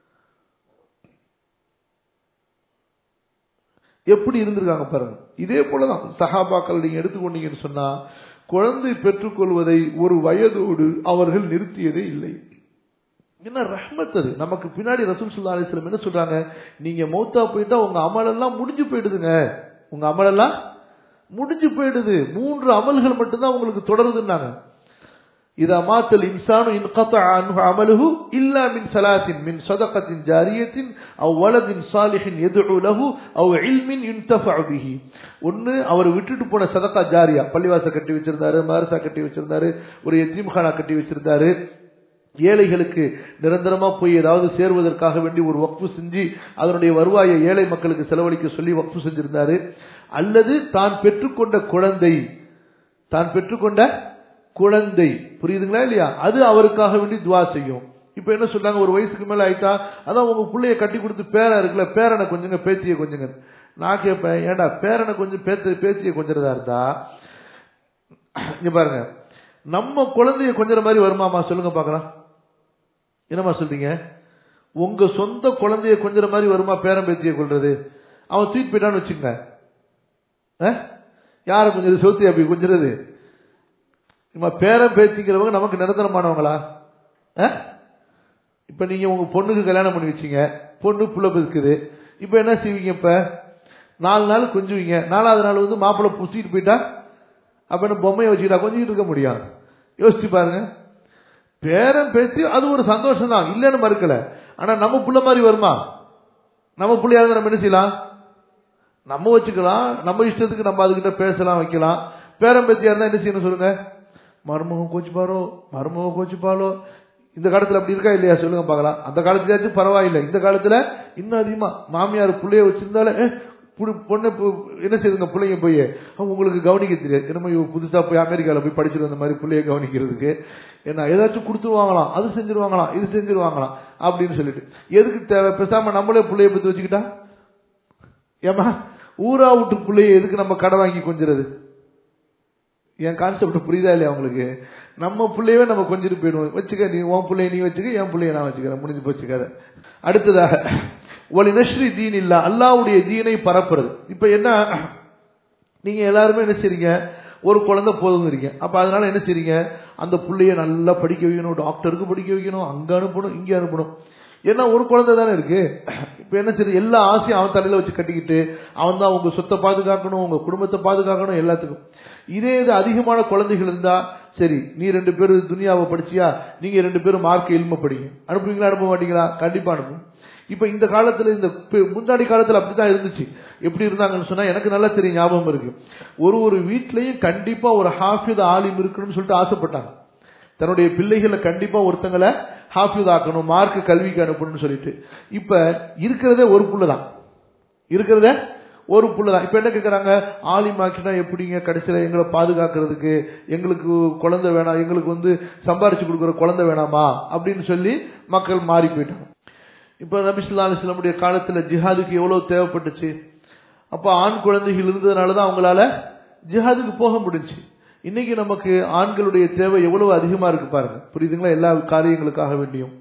எப்படி இருந்திருக்காங்க பாருங்க இதே போலதான் சஹாபாக்கள் நீங்க எடுத்துக்கொண்டீங்கன்னு சொன்னா குழந்தை பெற்றுக்கொள்வதை ஒரு வயதோடு அவர்கள் நிறுத்தியதே இல்லை என்ன ரஹ்மத் அது நமக்கு பின்னாடி ரசூல் சுல்லா அலிஸ்லம் என்ன சொல்றாங்க நீங்க மௌத்தா போயிட்டா உங்க அமலெல்லாம் முடிஞ்சு போயிடுதுங்க உங்க அமலெல்லாம் முடிஞ்சு போயிடுது மூன்று அமல்கள் மட்டும்தான் உங்களுக்கு தொடருதுன்னாங்க إذا مات الإنسان انقطع عنه عمله إلا من ثلاث من صدقة جارية أو ولد صالح يدعو له أو علم ينتفع به ஒன்னு அவர் விட்டுட்டு போன சதக்கா ஜாரியா பள்ளிவாச கட்டி வச்சிருந்தாரு மதரசா கட்டி வச்சிருந்தாரு ஒரு எத்தீம்கானா கட்டி வச்சிருந்தாரு ஏழைகளுக்கு நிரந்தரமா போய் ஏதாவது சேருவதற்காக வேண்டி ஒரு வக்ஃபு செஞ்சு அதனுடைய வருவாயை ஏழை மக்களுக்கு செலவழிக்க சொல்லி வக்ஃபு செஞ்சிருந்தாரு அல்லது தான் பெற்றுக்கொண்ட குழந்தை தான் பெற்றுக்கொண்ட குழந்தை புரியுதுங்களா இல்லையா அது அவருக்காக வேண்டி துவா செய்யும் இப்ப என்ன சொல்றாங்க ஒரு வயசுக்கு மேல ஆயிட்டா அதான் உங்க பிள்ளைய கட்டி கொடுத்து பேரன் இருக்குல்ல பேரனை கொஞ்சங்க பேத்திய கொஞ்சங்க நான் கேட்பேன் ஏன்டா பேரனை கொஞ்சம் பேத்த பேத்திய கொஞ்சறதா இருந்தா இங்க பாருங்க நம்ம குழந்தைய கொஞ்சற மாதிரி வருமாமா சொல்லுங்க பார்க்கலாம் என்னம்மா சொல்றீங்க உங்க சொந்த குழந்தைய கொஞ்சற மாதிரி வருமா பேரன் பேத்திய கொள்றது அவன் தூக்கிட்டு போயிட்டான்னு வச்சுங்க யார கொஞ்சம் சோத்தி அப்படி கொஞ்சிறது நம்ம பேரன் பேச்சுங்கிறவங்க நமக்கு நிரந்தரமானவங்களா அஹ்? இப்ப நீங்க உங்க பொண்ணுக்கு கல்யாணம் பண்ணி வச்சீங்க பொண்ணு புள்ள பெருக்குது இப்ப என்ன செய்வீங்க இப்ப நாலு நாள் கொஞ்சுவீங்க நாலாவது நாள் வந்து மாப்பிள்ளை புசிட்டு போயிட்டா அப்ப என்ன பொம்மையை வச்சுக்கிட்டா கொஞ்சிட்டு இருக்க முடியும் யோசிச்சு பாருங்க பேரன் பேச்சு அது ஒரு சந்தோஷம் தான் இல்லைன்னு மறுக்கல ஆனா நம்ம புள்ள மாதிரி வருமா நம்ம பிள்ளையா இருந்தா நம்ம என்ன செய்யலாம் நம்ம வச்சுக்கலாம் நம்ம இஷ்டத்துக்கு நம்ம அதுகிட்ட பேசலாம் வைக்கலாம் பேரன் பேத்தியா இருந்தா என்ன செய்யணும் சொல்லுங்க மருமகம் கோச்சுப்பாரோ மருமகம் கோச்சுப்பாலோ இந்த காலத்துல அப்படி இருக்கா இல்லையா சொல்லுங்க பார்க்கலாம் அந்த காலத்துலயாச்சும் பரவாயில்லை இந்த காலத்துல இன்னும் அதிகமா மாமியார் பிள்ளைய வச்சிருந்தாலே "ஏ, புடி- பொண்ணு பு- என்ன செய்யுதுங்க பிள்ளைங்க போய் அவங்க உங்களுக்கு கவனிக்க தெரியாது என்னமோ இவங்க புதுசா போய் அமெரிக்கால போய் படிச்சுட்டு வந்த மாதிரி பிள்ளைய கவனிக்கிறதுக்கு என்ன ஏதாச்சும் கொடுத்துருவாங்களாம் அது செஞ்சிருவாங்களாம் இது செஞ்சிருவாங்களாம் அப்படின்னு சொல்லிட்டு எதுக்கு தேவை பேசாம நம்மளே பிள்ளைய பத்தி வச்சுக்கிட்டா ஏமா ஊரா விட்டு பிள்ளைய எதுக்கு நம்ம கடை வாங்கி கொஞ்சிறது என் கான்செப்ட் புரியுதா இல்லையா உங்களுக்கு நம்ம பிள்ளையவே நம்ம கொஞ்சிட்டு போயிடுவோம் வச்சுக்க நீ உன் பிள்ளைய நீ வச்சுக்க என் பிள்ளைய நான் வச்சுக்கிறேன் முடிஞ்சு போச்சு கதை அடுத்ததாக ஒலி நஸ்ரி தீன் இல்ல அல்லாவுடைய தீனை பரப்புறது இப்ப என்ன நீங்க எல்லாருமே என்ன செய்றீங்க ஒரு குழந்தை போதுங்கிறீங்க அப்ப அதனால என்ன செய்றீங்க அந்த புள்ளைய நல்லா படிக்க வைக்கணும் டாக்டருக்கு படிக்க வைக்கணும் அங்க அனுப்பணும் இங்க அனுப்பணும் ஏன்னா ஒரு குழந்தை தானே இருக்கு இப்ப என்ன சரி எல்லா ஆசையும் அவன் தலையில வச்சு கட்டிக்கிட்டு அவன் தான் உங்க சொத்தை பாதுகாக்கணும் உங்க குடும்பத்தை பாதுகாக்கணும் எல்லாத்துக்கும் இதே இது அதிகமான குழந்தைகள் இருந்தா சரி நீ ரெண்டு பேரும் துனியாவை படிச்சியா நீங்க ரெண்டு பேரும் மார்க் இல்ம படிங்க அனுப்புவீங்களா அனுப்ப மாட்டீங்களா கண்டிப்பா அனுப்பும் இப்ப இந்த காலத்துல இந்த பி- முன்னாடி காலத்துல அப்படித்தான் இருந்துச்சு எப்படி இருந்தாங்கன்னு சொன்னா எனக்கு நல்லா தெரியும் ஞாபகம் இருக்கு ஒரு ஒரு வீட்லயும் கண்டிப்பா ஒரு ஹாஃபித் ஆலிம் இருக்கணும்னு சொல்லிட்டு ஆசைப்பட்டாங்க தன்னுடைய பிள்ளைகளை கண்டிப்பா ஒருத்தங்களை ஹாஃபித் ஆக்கணும் மார்க் கல்விக்கு அனுப்பணும்னு சொல்லிட்டு இப்ப இருக்கிறதே ஒரு புள்ள தான் இருக்கிறதே ஒரு புள்ள தான் இப்ப என்ன கேக்குறாங்க ஆலிமாக்கினா எப்படிங்க கடைசியில எங்களை பாதுகாக்கிறதுக்கு எங்களுக்கு குழந்தை வேணாம் எங்களுக்கு வந்து சம்பாரிச்சு கொடுக்குற குழந்தை வேணாமா அப்படின்னு சொல்லி மக்கள் மாறி போயிட்டாங்க இப்ப நபிசுல்லா அலிஸ்லமுடைய காலத்துல ஜிஹாதுக்கு எவ்வளவு தேவைப்பட்டுச்சு அப்ப ஆண் குழந்தைகள் இருந்ததுனால தான் அவங்களால ஜிஹாதுக்கு போக முடிஞ்சுச்சு இன்னைக்கு நமக்கு ஆண்களுடைய தேவை எவ்வளவு அதிகமா இருக்கு பாருங்க புரியுதுங்களா எல்லா காரியங்களுக்காக வேண்டியும்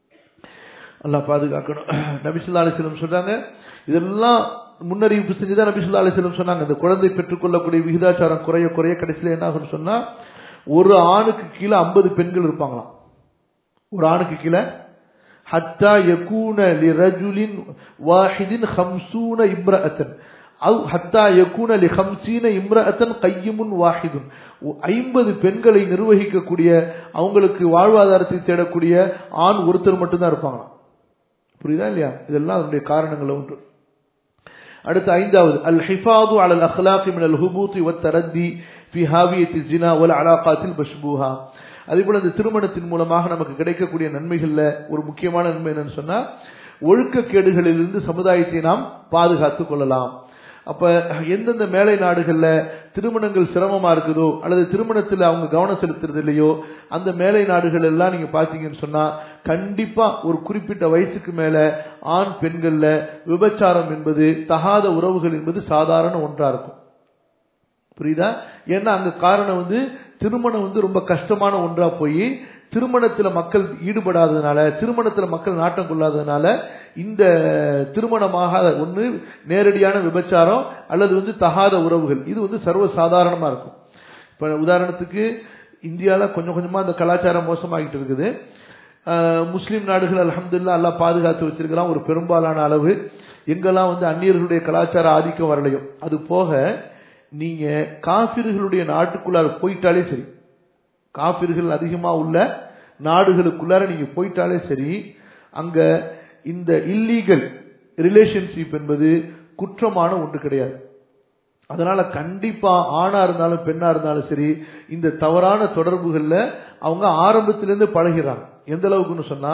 அல்லாஹ் பாதுகாக்கணும் நபிசுல்லா அலிஸ்லம் சொல்றாங்க இதெல்லாம் முன்னறிவிப்பு செஞ்சுதான் நபிசுல்லா அலிஸ்லம் சொன்னாங்க இந்த குழந்தை பெற்றுக்கொள்ளக்கூடிய விகிதாச்சாரம் குறைய குறைய கடைசியில் என்ன ஆகும்னு சொன்னா ஒரு ஆணுக்கு கீழே ஐம்பது பெண்கள் இருப்பாங்களாம் ஒரு ஆணுக்கு கீழே ஹத்தா யகூன லிரஜுலின் வாஹிதின் ஹம்சூன இம்ரஅத்தன் அவ் ஹத்தா யகூன லி ஹம்சீன இம்ரஅத்தன் கையுமுன் வாஹிதுன் ஐம்பது பெண்களை நிர்வகிக்கக்கூடிய அவங்களுக்கு வாழ்வாதாரத்தை தேடக்கூடிய ஆண் ஒருத்தர் மட்டும்தான் இருப்பாங்களாம் புரியுதா இல்லையா இதெல்லாம் அதனுடைய காரணங்கள் ஒன்று அடுத்து ஐந்தாவது அல் ஹிஃபாது அலல் அஹ்லாக் மின் அல் ஹுபூத்தி வத் தரத்தி ஃபி ஹாவியத்தி ஜினா வல் அலாகாத்தில் பஷ்பூஹா அதே போல இந்த திருமணத்தின் மூலமாக நமக்கு கிடைக்கக்கூடிய நன்மைகள்ல ஒரு முக்கியமான நன்மை என்னன்னு சொன்னா ஒழுக்கக்கேடுகளிலிருந்து சமுதாயத்தை நாம் பாதுகாத்துக் கொள்ளலாம் அப்ப எந்தெந்த மேலை நாடுகள்ல திருமணங்கள் சிரமமா இருக்குதோ அல்லது திருமணத்துல அவங்க கவனம் செலுத்துறது இல்லையோ அந்த மேலை நாடுகள் எல்லாம் நீங்க பாத்தீங்கன்னு சொன்னா கண்டிப்பா ஒரு குறிப்பிட்ட வயசுக்கு மேல ஆண் பெண்கள்ல விபச்சாரம் என்பது தகாத உறவுகள் என்பது சாதாரண ஒன்றா இருக்கும் புரியுதா ஏன்னா அங்க காரணம் வந்து திருமணம் வந்து ரொம்ப கஷ்டமான ஒன்றா போய் திருமணத்துல மக்கள் ஈடுபடாததுனால திருமணத்துல மக்கள் நாட்டம் கொள்ளாததுனால இந்த திருமணமாகாத ஒன்று நேரடியான விபச்சாரம் அல்லது வந்து தகாத உறவுகள் இது வந்து சர்வ சாதாரணமா இருக்கும் இப்ப உதாரணத்துக்கு இந்தியால கொஞ்சம் கொஞ்சமா அந்த கலாச்சாரம் மோசமாகிட்டு இருக்குது அஹ் முஸ்லிம் நாடுகள் அல்ஹம்துலில்லாஹ் அல்லாஹ் பாதுகாத்து வச்சிருக்கிறான் ஒரு பெரும்பாலான அளவு எங்கெல்லாம் வந்து அந்நியர்களுடைய கலாச்சார ஆதிக்கம் வரலையோ அது போக நீங்க காபிர்களுடைய நாட்டுக்குள்ளார போயிட்டாலே சரி காபிர்கள் அதிகமா உள்ள நாடுகளுக்குள்ளார நீங்க போயிட்டாலே சரி அங்க இந்த இல்லீகல் ரிலேஷன்ஷிப் என்பது குற்றமான ஒன்று கிடையாது அதனால கண்டிப்பா ஆணா இருந்தாலும் பெண்ணா இருந்தாலும் சரி இந்த தவறான தொடர்புகள்ல அவங்க ஆரம்பத்திலிருந்து பழகிறாங்க எந்த அளவுக்குன்னு சொன்னா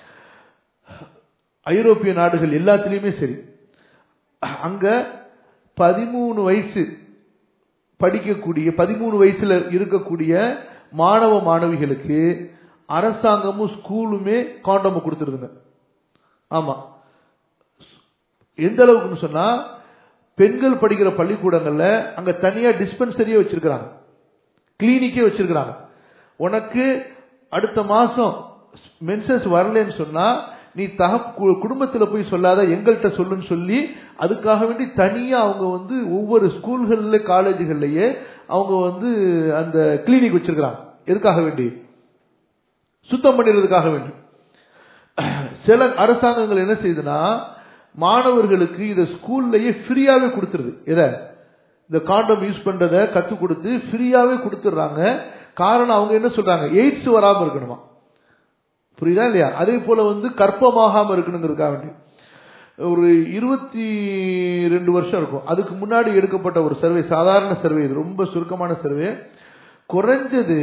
ஐரோப்பிய நாடுகள் எல்லாத்துலயுமே சரி அங்க பதிமூணு வயசு படிக்கக்கூடிய பதிமூணு வயசுல இருக்கக்கூடிய மாணவ மாணவிகளுக்கு அரசாங்கமும் ஸ்கூலுமே காண்டம் கொடுத்துருதுங்க ஆமா எந்த அளவுக்குன்னு சொன்னா பெண்கள் படிக்கிற பள்ளிக்கூடங்கள்ல அங்க தனியா டிஸ்பென்சரியே வச்சிருக்கிறாங்க கிளினிக்கே வச்சிருக்கிறாங்க உனக்கு அடுத்த மாசம் மென்சஸ் வரலன்னு சொன்னா நீ தக கு- குடும்பத்துல போய் சொல்லாத எங்கள்கிட்ட சொல்லுன்னு சொல்லி அதுக்காக வேண்டி தனியா அவங்க வந்து ஒவ்வொரு ஸ்கூல்கள்ல காலேஜுகள்லயே அவங்க வந்து அந்த கிளினிக் வச்சிருக்கிறாங்க எதுக்காக வேண்டி சுத்தம் பண்ணிடுறதுக்காக வேண்டி சில அரசாங்கங்கள் என்ன செய்யுதுன்னா மாணவர்களுக்கு இதை ஸ்கூல்லயே ஃப்ரீயாவே கொடுத்துருது எதை இந்த காண்டம் யூஸ் பண்றத கத்து கொடுத்து ஃப்ரீயாவே கொடுத்துடுறாங்க காரணம் அவங்க என்ன சொல்றாங்க எய்ட்ஸ் வராம இருக்கணுமா புரியுதா இல்லையா அதே போல வந்து கற்பமாகாம இருக்கணுங்கிறதுக்காக வேண்டி ஒரு இருபத்தி ரெண்டு வருஷம் இருக்கும் அதுக்கு முன்னாடி எடுக்கப்பட்ட ஒரு சர்வே சாதாரண சர்வே இது ரொம்ப சுருக்கமான சர்வே குறைஞ்சது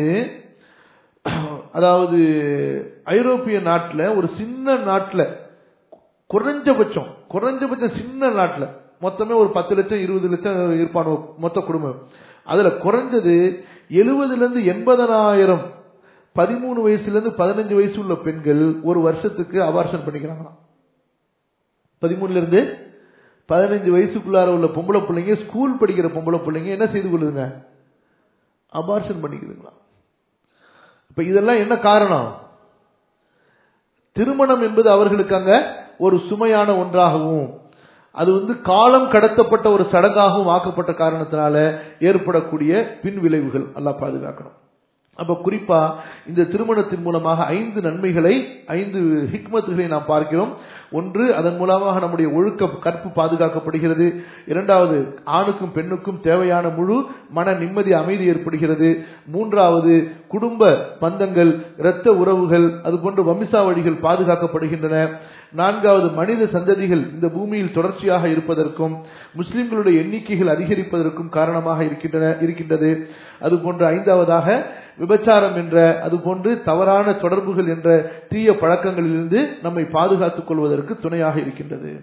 அதாவது ஐரோப்பிய நாட்டில் ஒரு சின்ன நாட்டில் குறைஞ்சபட்சம் குறைஞ்சபட்சம் சின்ன நாட்டில் மொத்தமே ஒரு பத்து லட்சம் இருபது லட்சம் இருப்பான மொத்த குடும்பம் அதுல குறைஞ்சது எழுபதுல இருந்து எண்பதனாயிரம் பதிமூணு வயசுல இருந்து பதினஞ்சு வயசு உள்ள பெண்கள் ஒரு வருஷத்துக்கு அபார்ஷன் பண்ணிக்கிறாங்களாம் பதிமூணுல இருந்து பதினஞ்சு வயசுக்குள்ளார உள்ள பொம்பளை பிள்ளைங்க ஸ்கூல் படிக்கிற பொம்பளை பிள்ளைங்க என்ன செய்து கொள்ளுதுங்க அபார்ஷன் பண்ணிக்குதுங்களா இப்ப இதெல்லாம் என்ன காரணம் திருமணம் என்பது அவர்களுக்கு அங்க ஒரு சுமையான ஒன்றாகவும் அது வந்து காலம் கடத்தப்பட்ட ஒரு சடங்காகவும் ஆக்கப்பட்ட காரணத்தினால ஏற்படக்கூடிய பின் விளைவுகள் எல்லாம் பாதுகாக்கணும் அப்ப குறிப்பா இந்த திருமணத்தின் மூலமாக ஐந்து நன்மைகளை ஐந்து ஹிக்மத்துகளை நாம் பார்க்கிறோம் ஒன்று அதன் மூலமாக நம்முடைய ஒழுக்க கற்பு பாதுகாக்கப்படுகிறது இரண்டாவது ஆணுக்கும் பெண்ணுக்கும் தேவையான முழு மன நிம்மதி அமைதி ஏற்படுகிறது மூன்றாவது குடும்ப பந்தங்கள் இரத்த உறவுகள் அதுபோன்ற வம்சாவழிகள் பாதுகாக்கப்படுகின்றன நான்காவது மனித சந்ததிகள் இந்த பூமியில் தொடர்ச்சியாக இருப்பதற்கும் முஸ்லிம்களுடைய எண்ணிக்கைகள் அதிகரிப்பதற்கும் காரணமாக இருக்கின்றன இருக்கின்றது அதுபோன்று ஐந்தாவதாக விபச்சாரம் என்ற அதுபோன்று தவறான தொடர்புகள் என்ற தீய பழக்கங்களிலிருந்து நம்மை பாதுகாத்துக் கொள்வதற்கு துணையாக இருக்கின்றது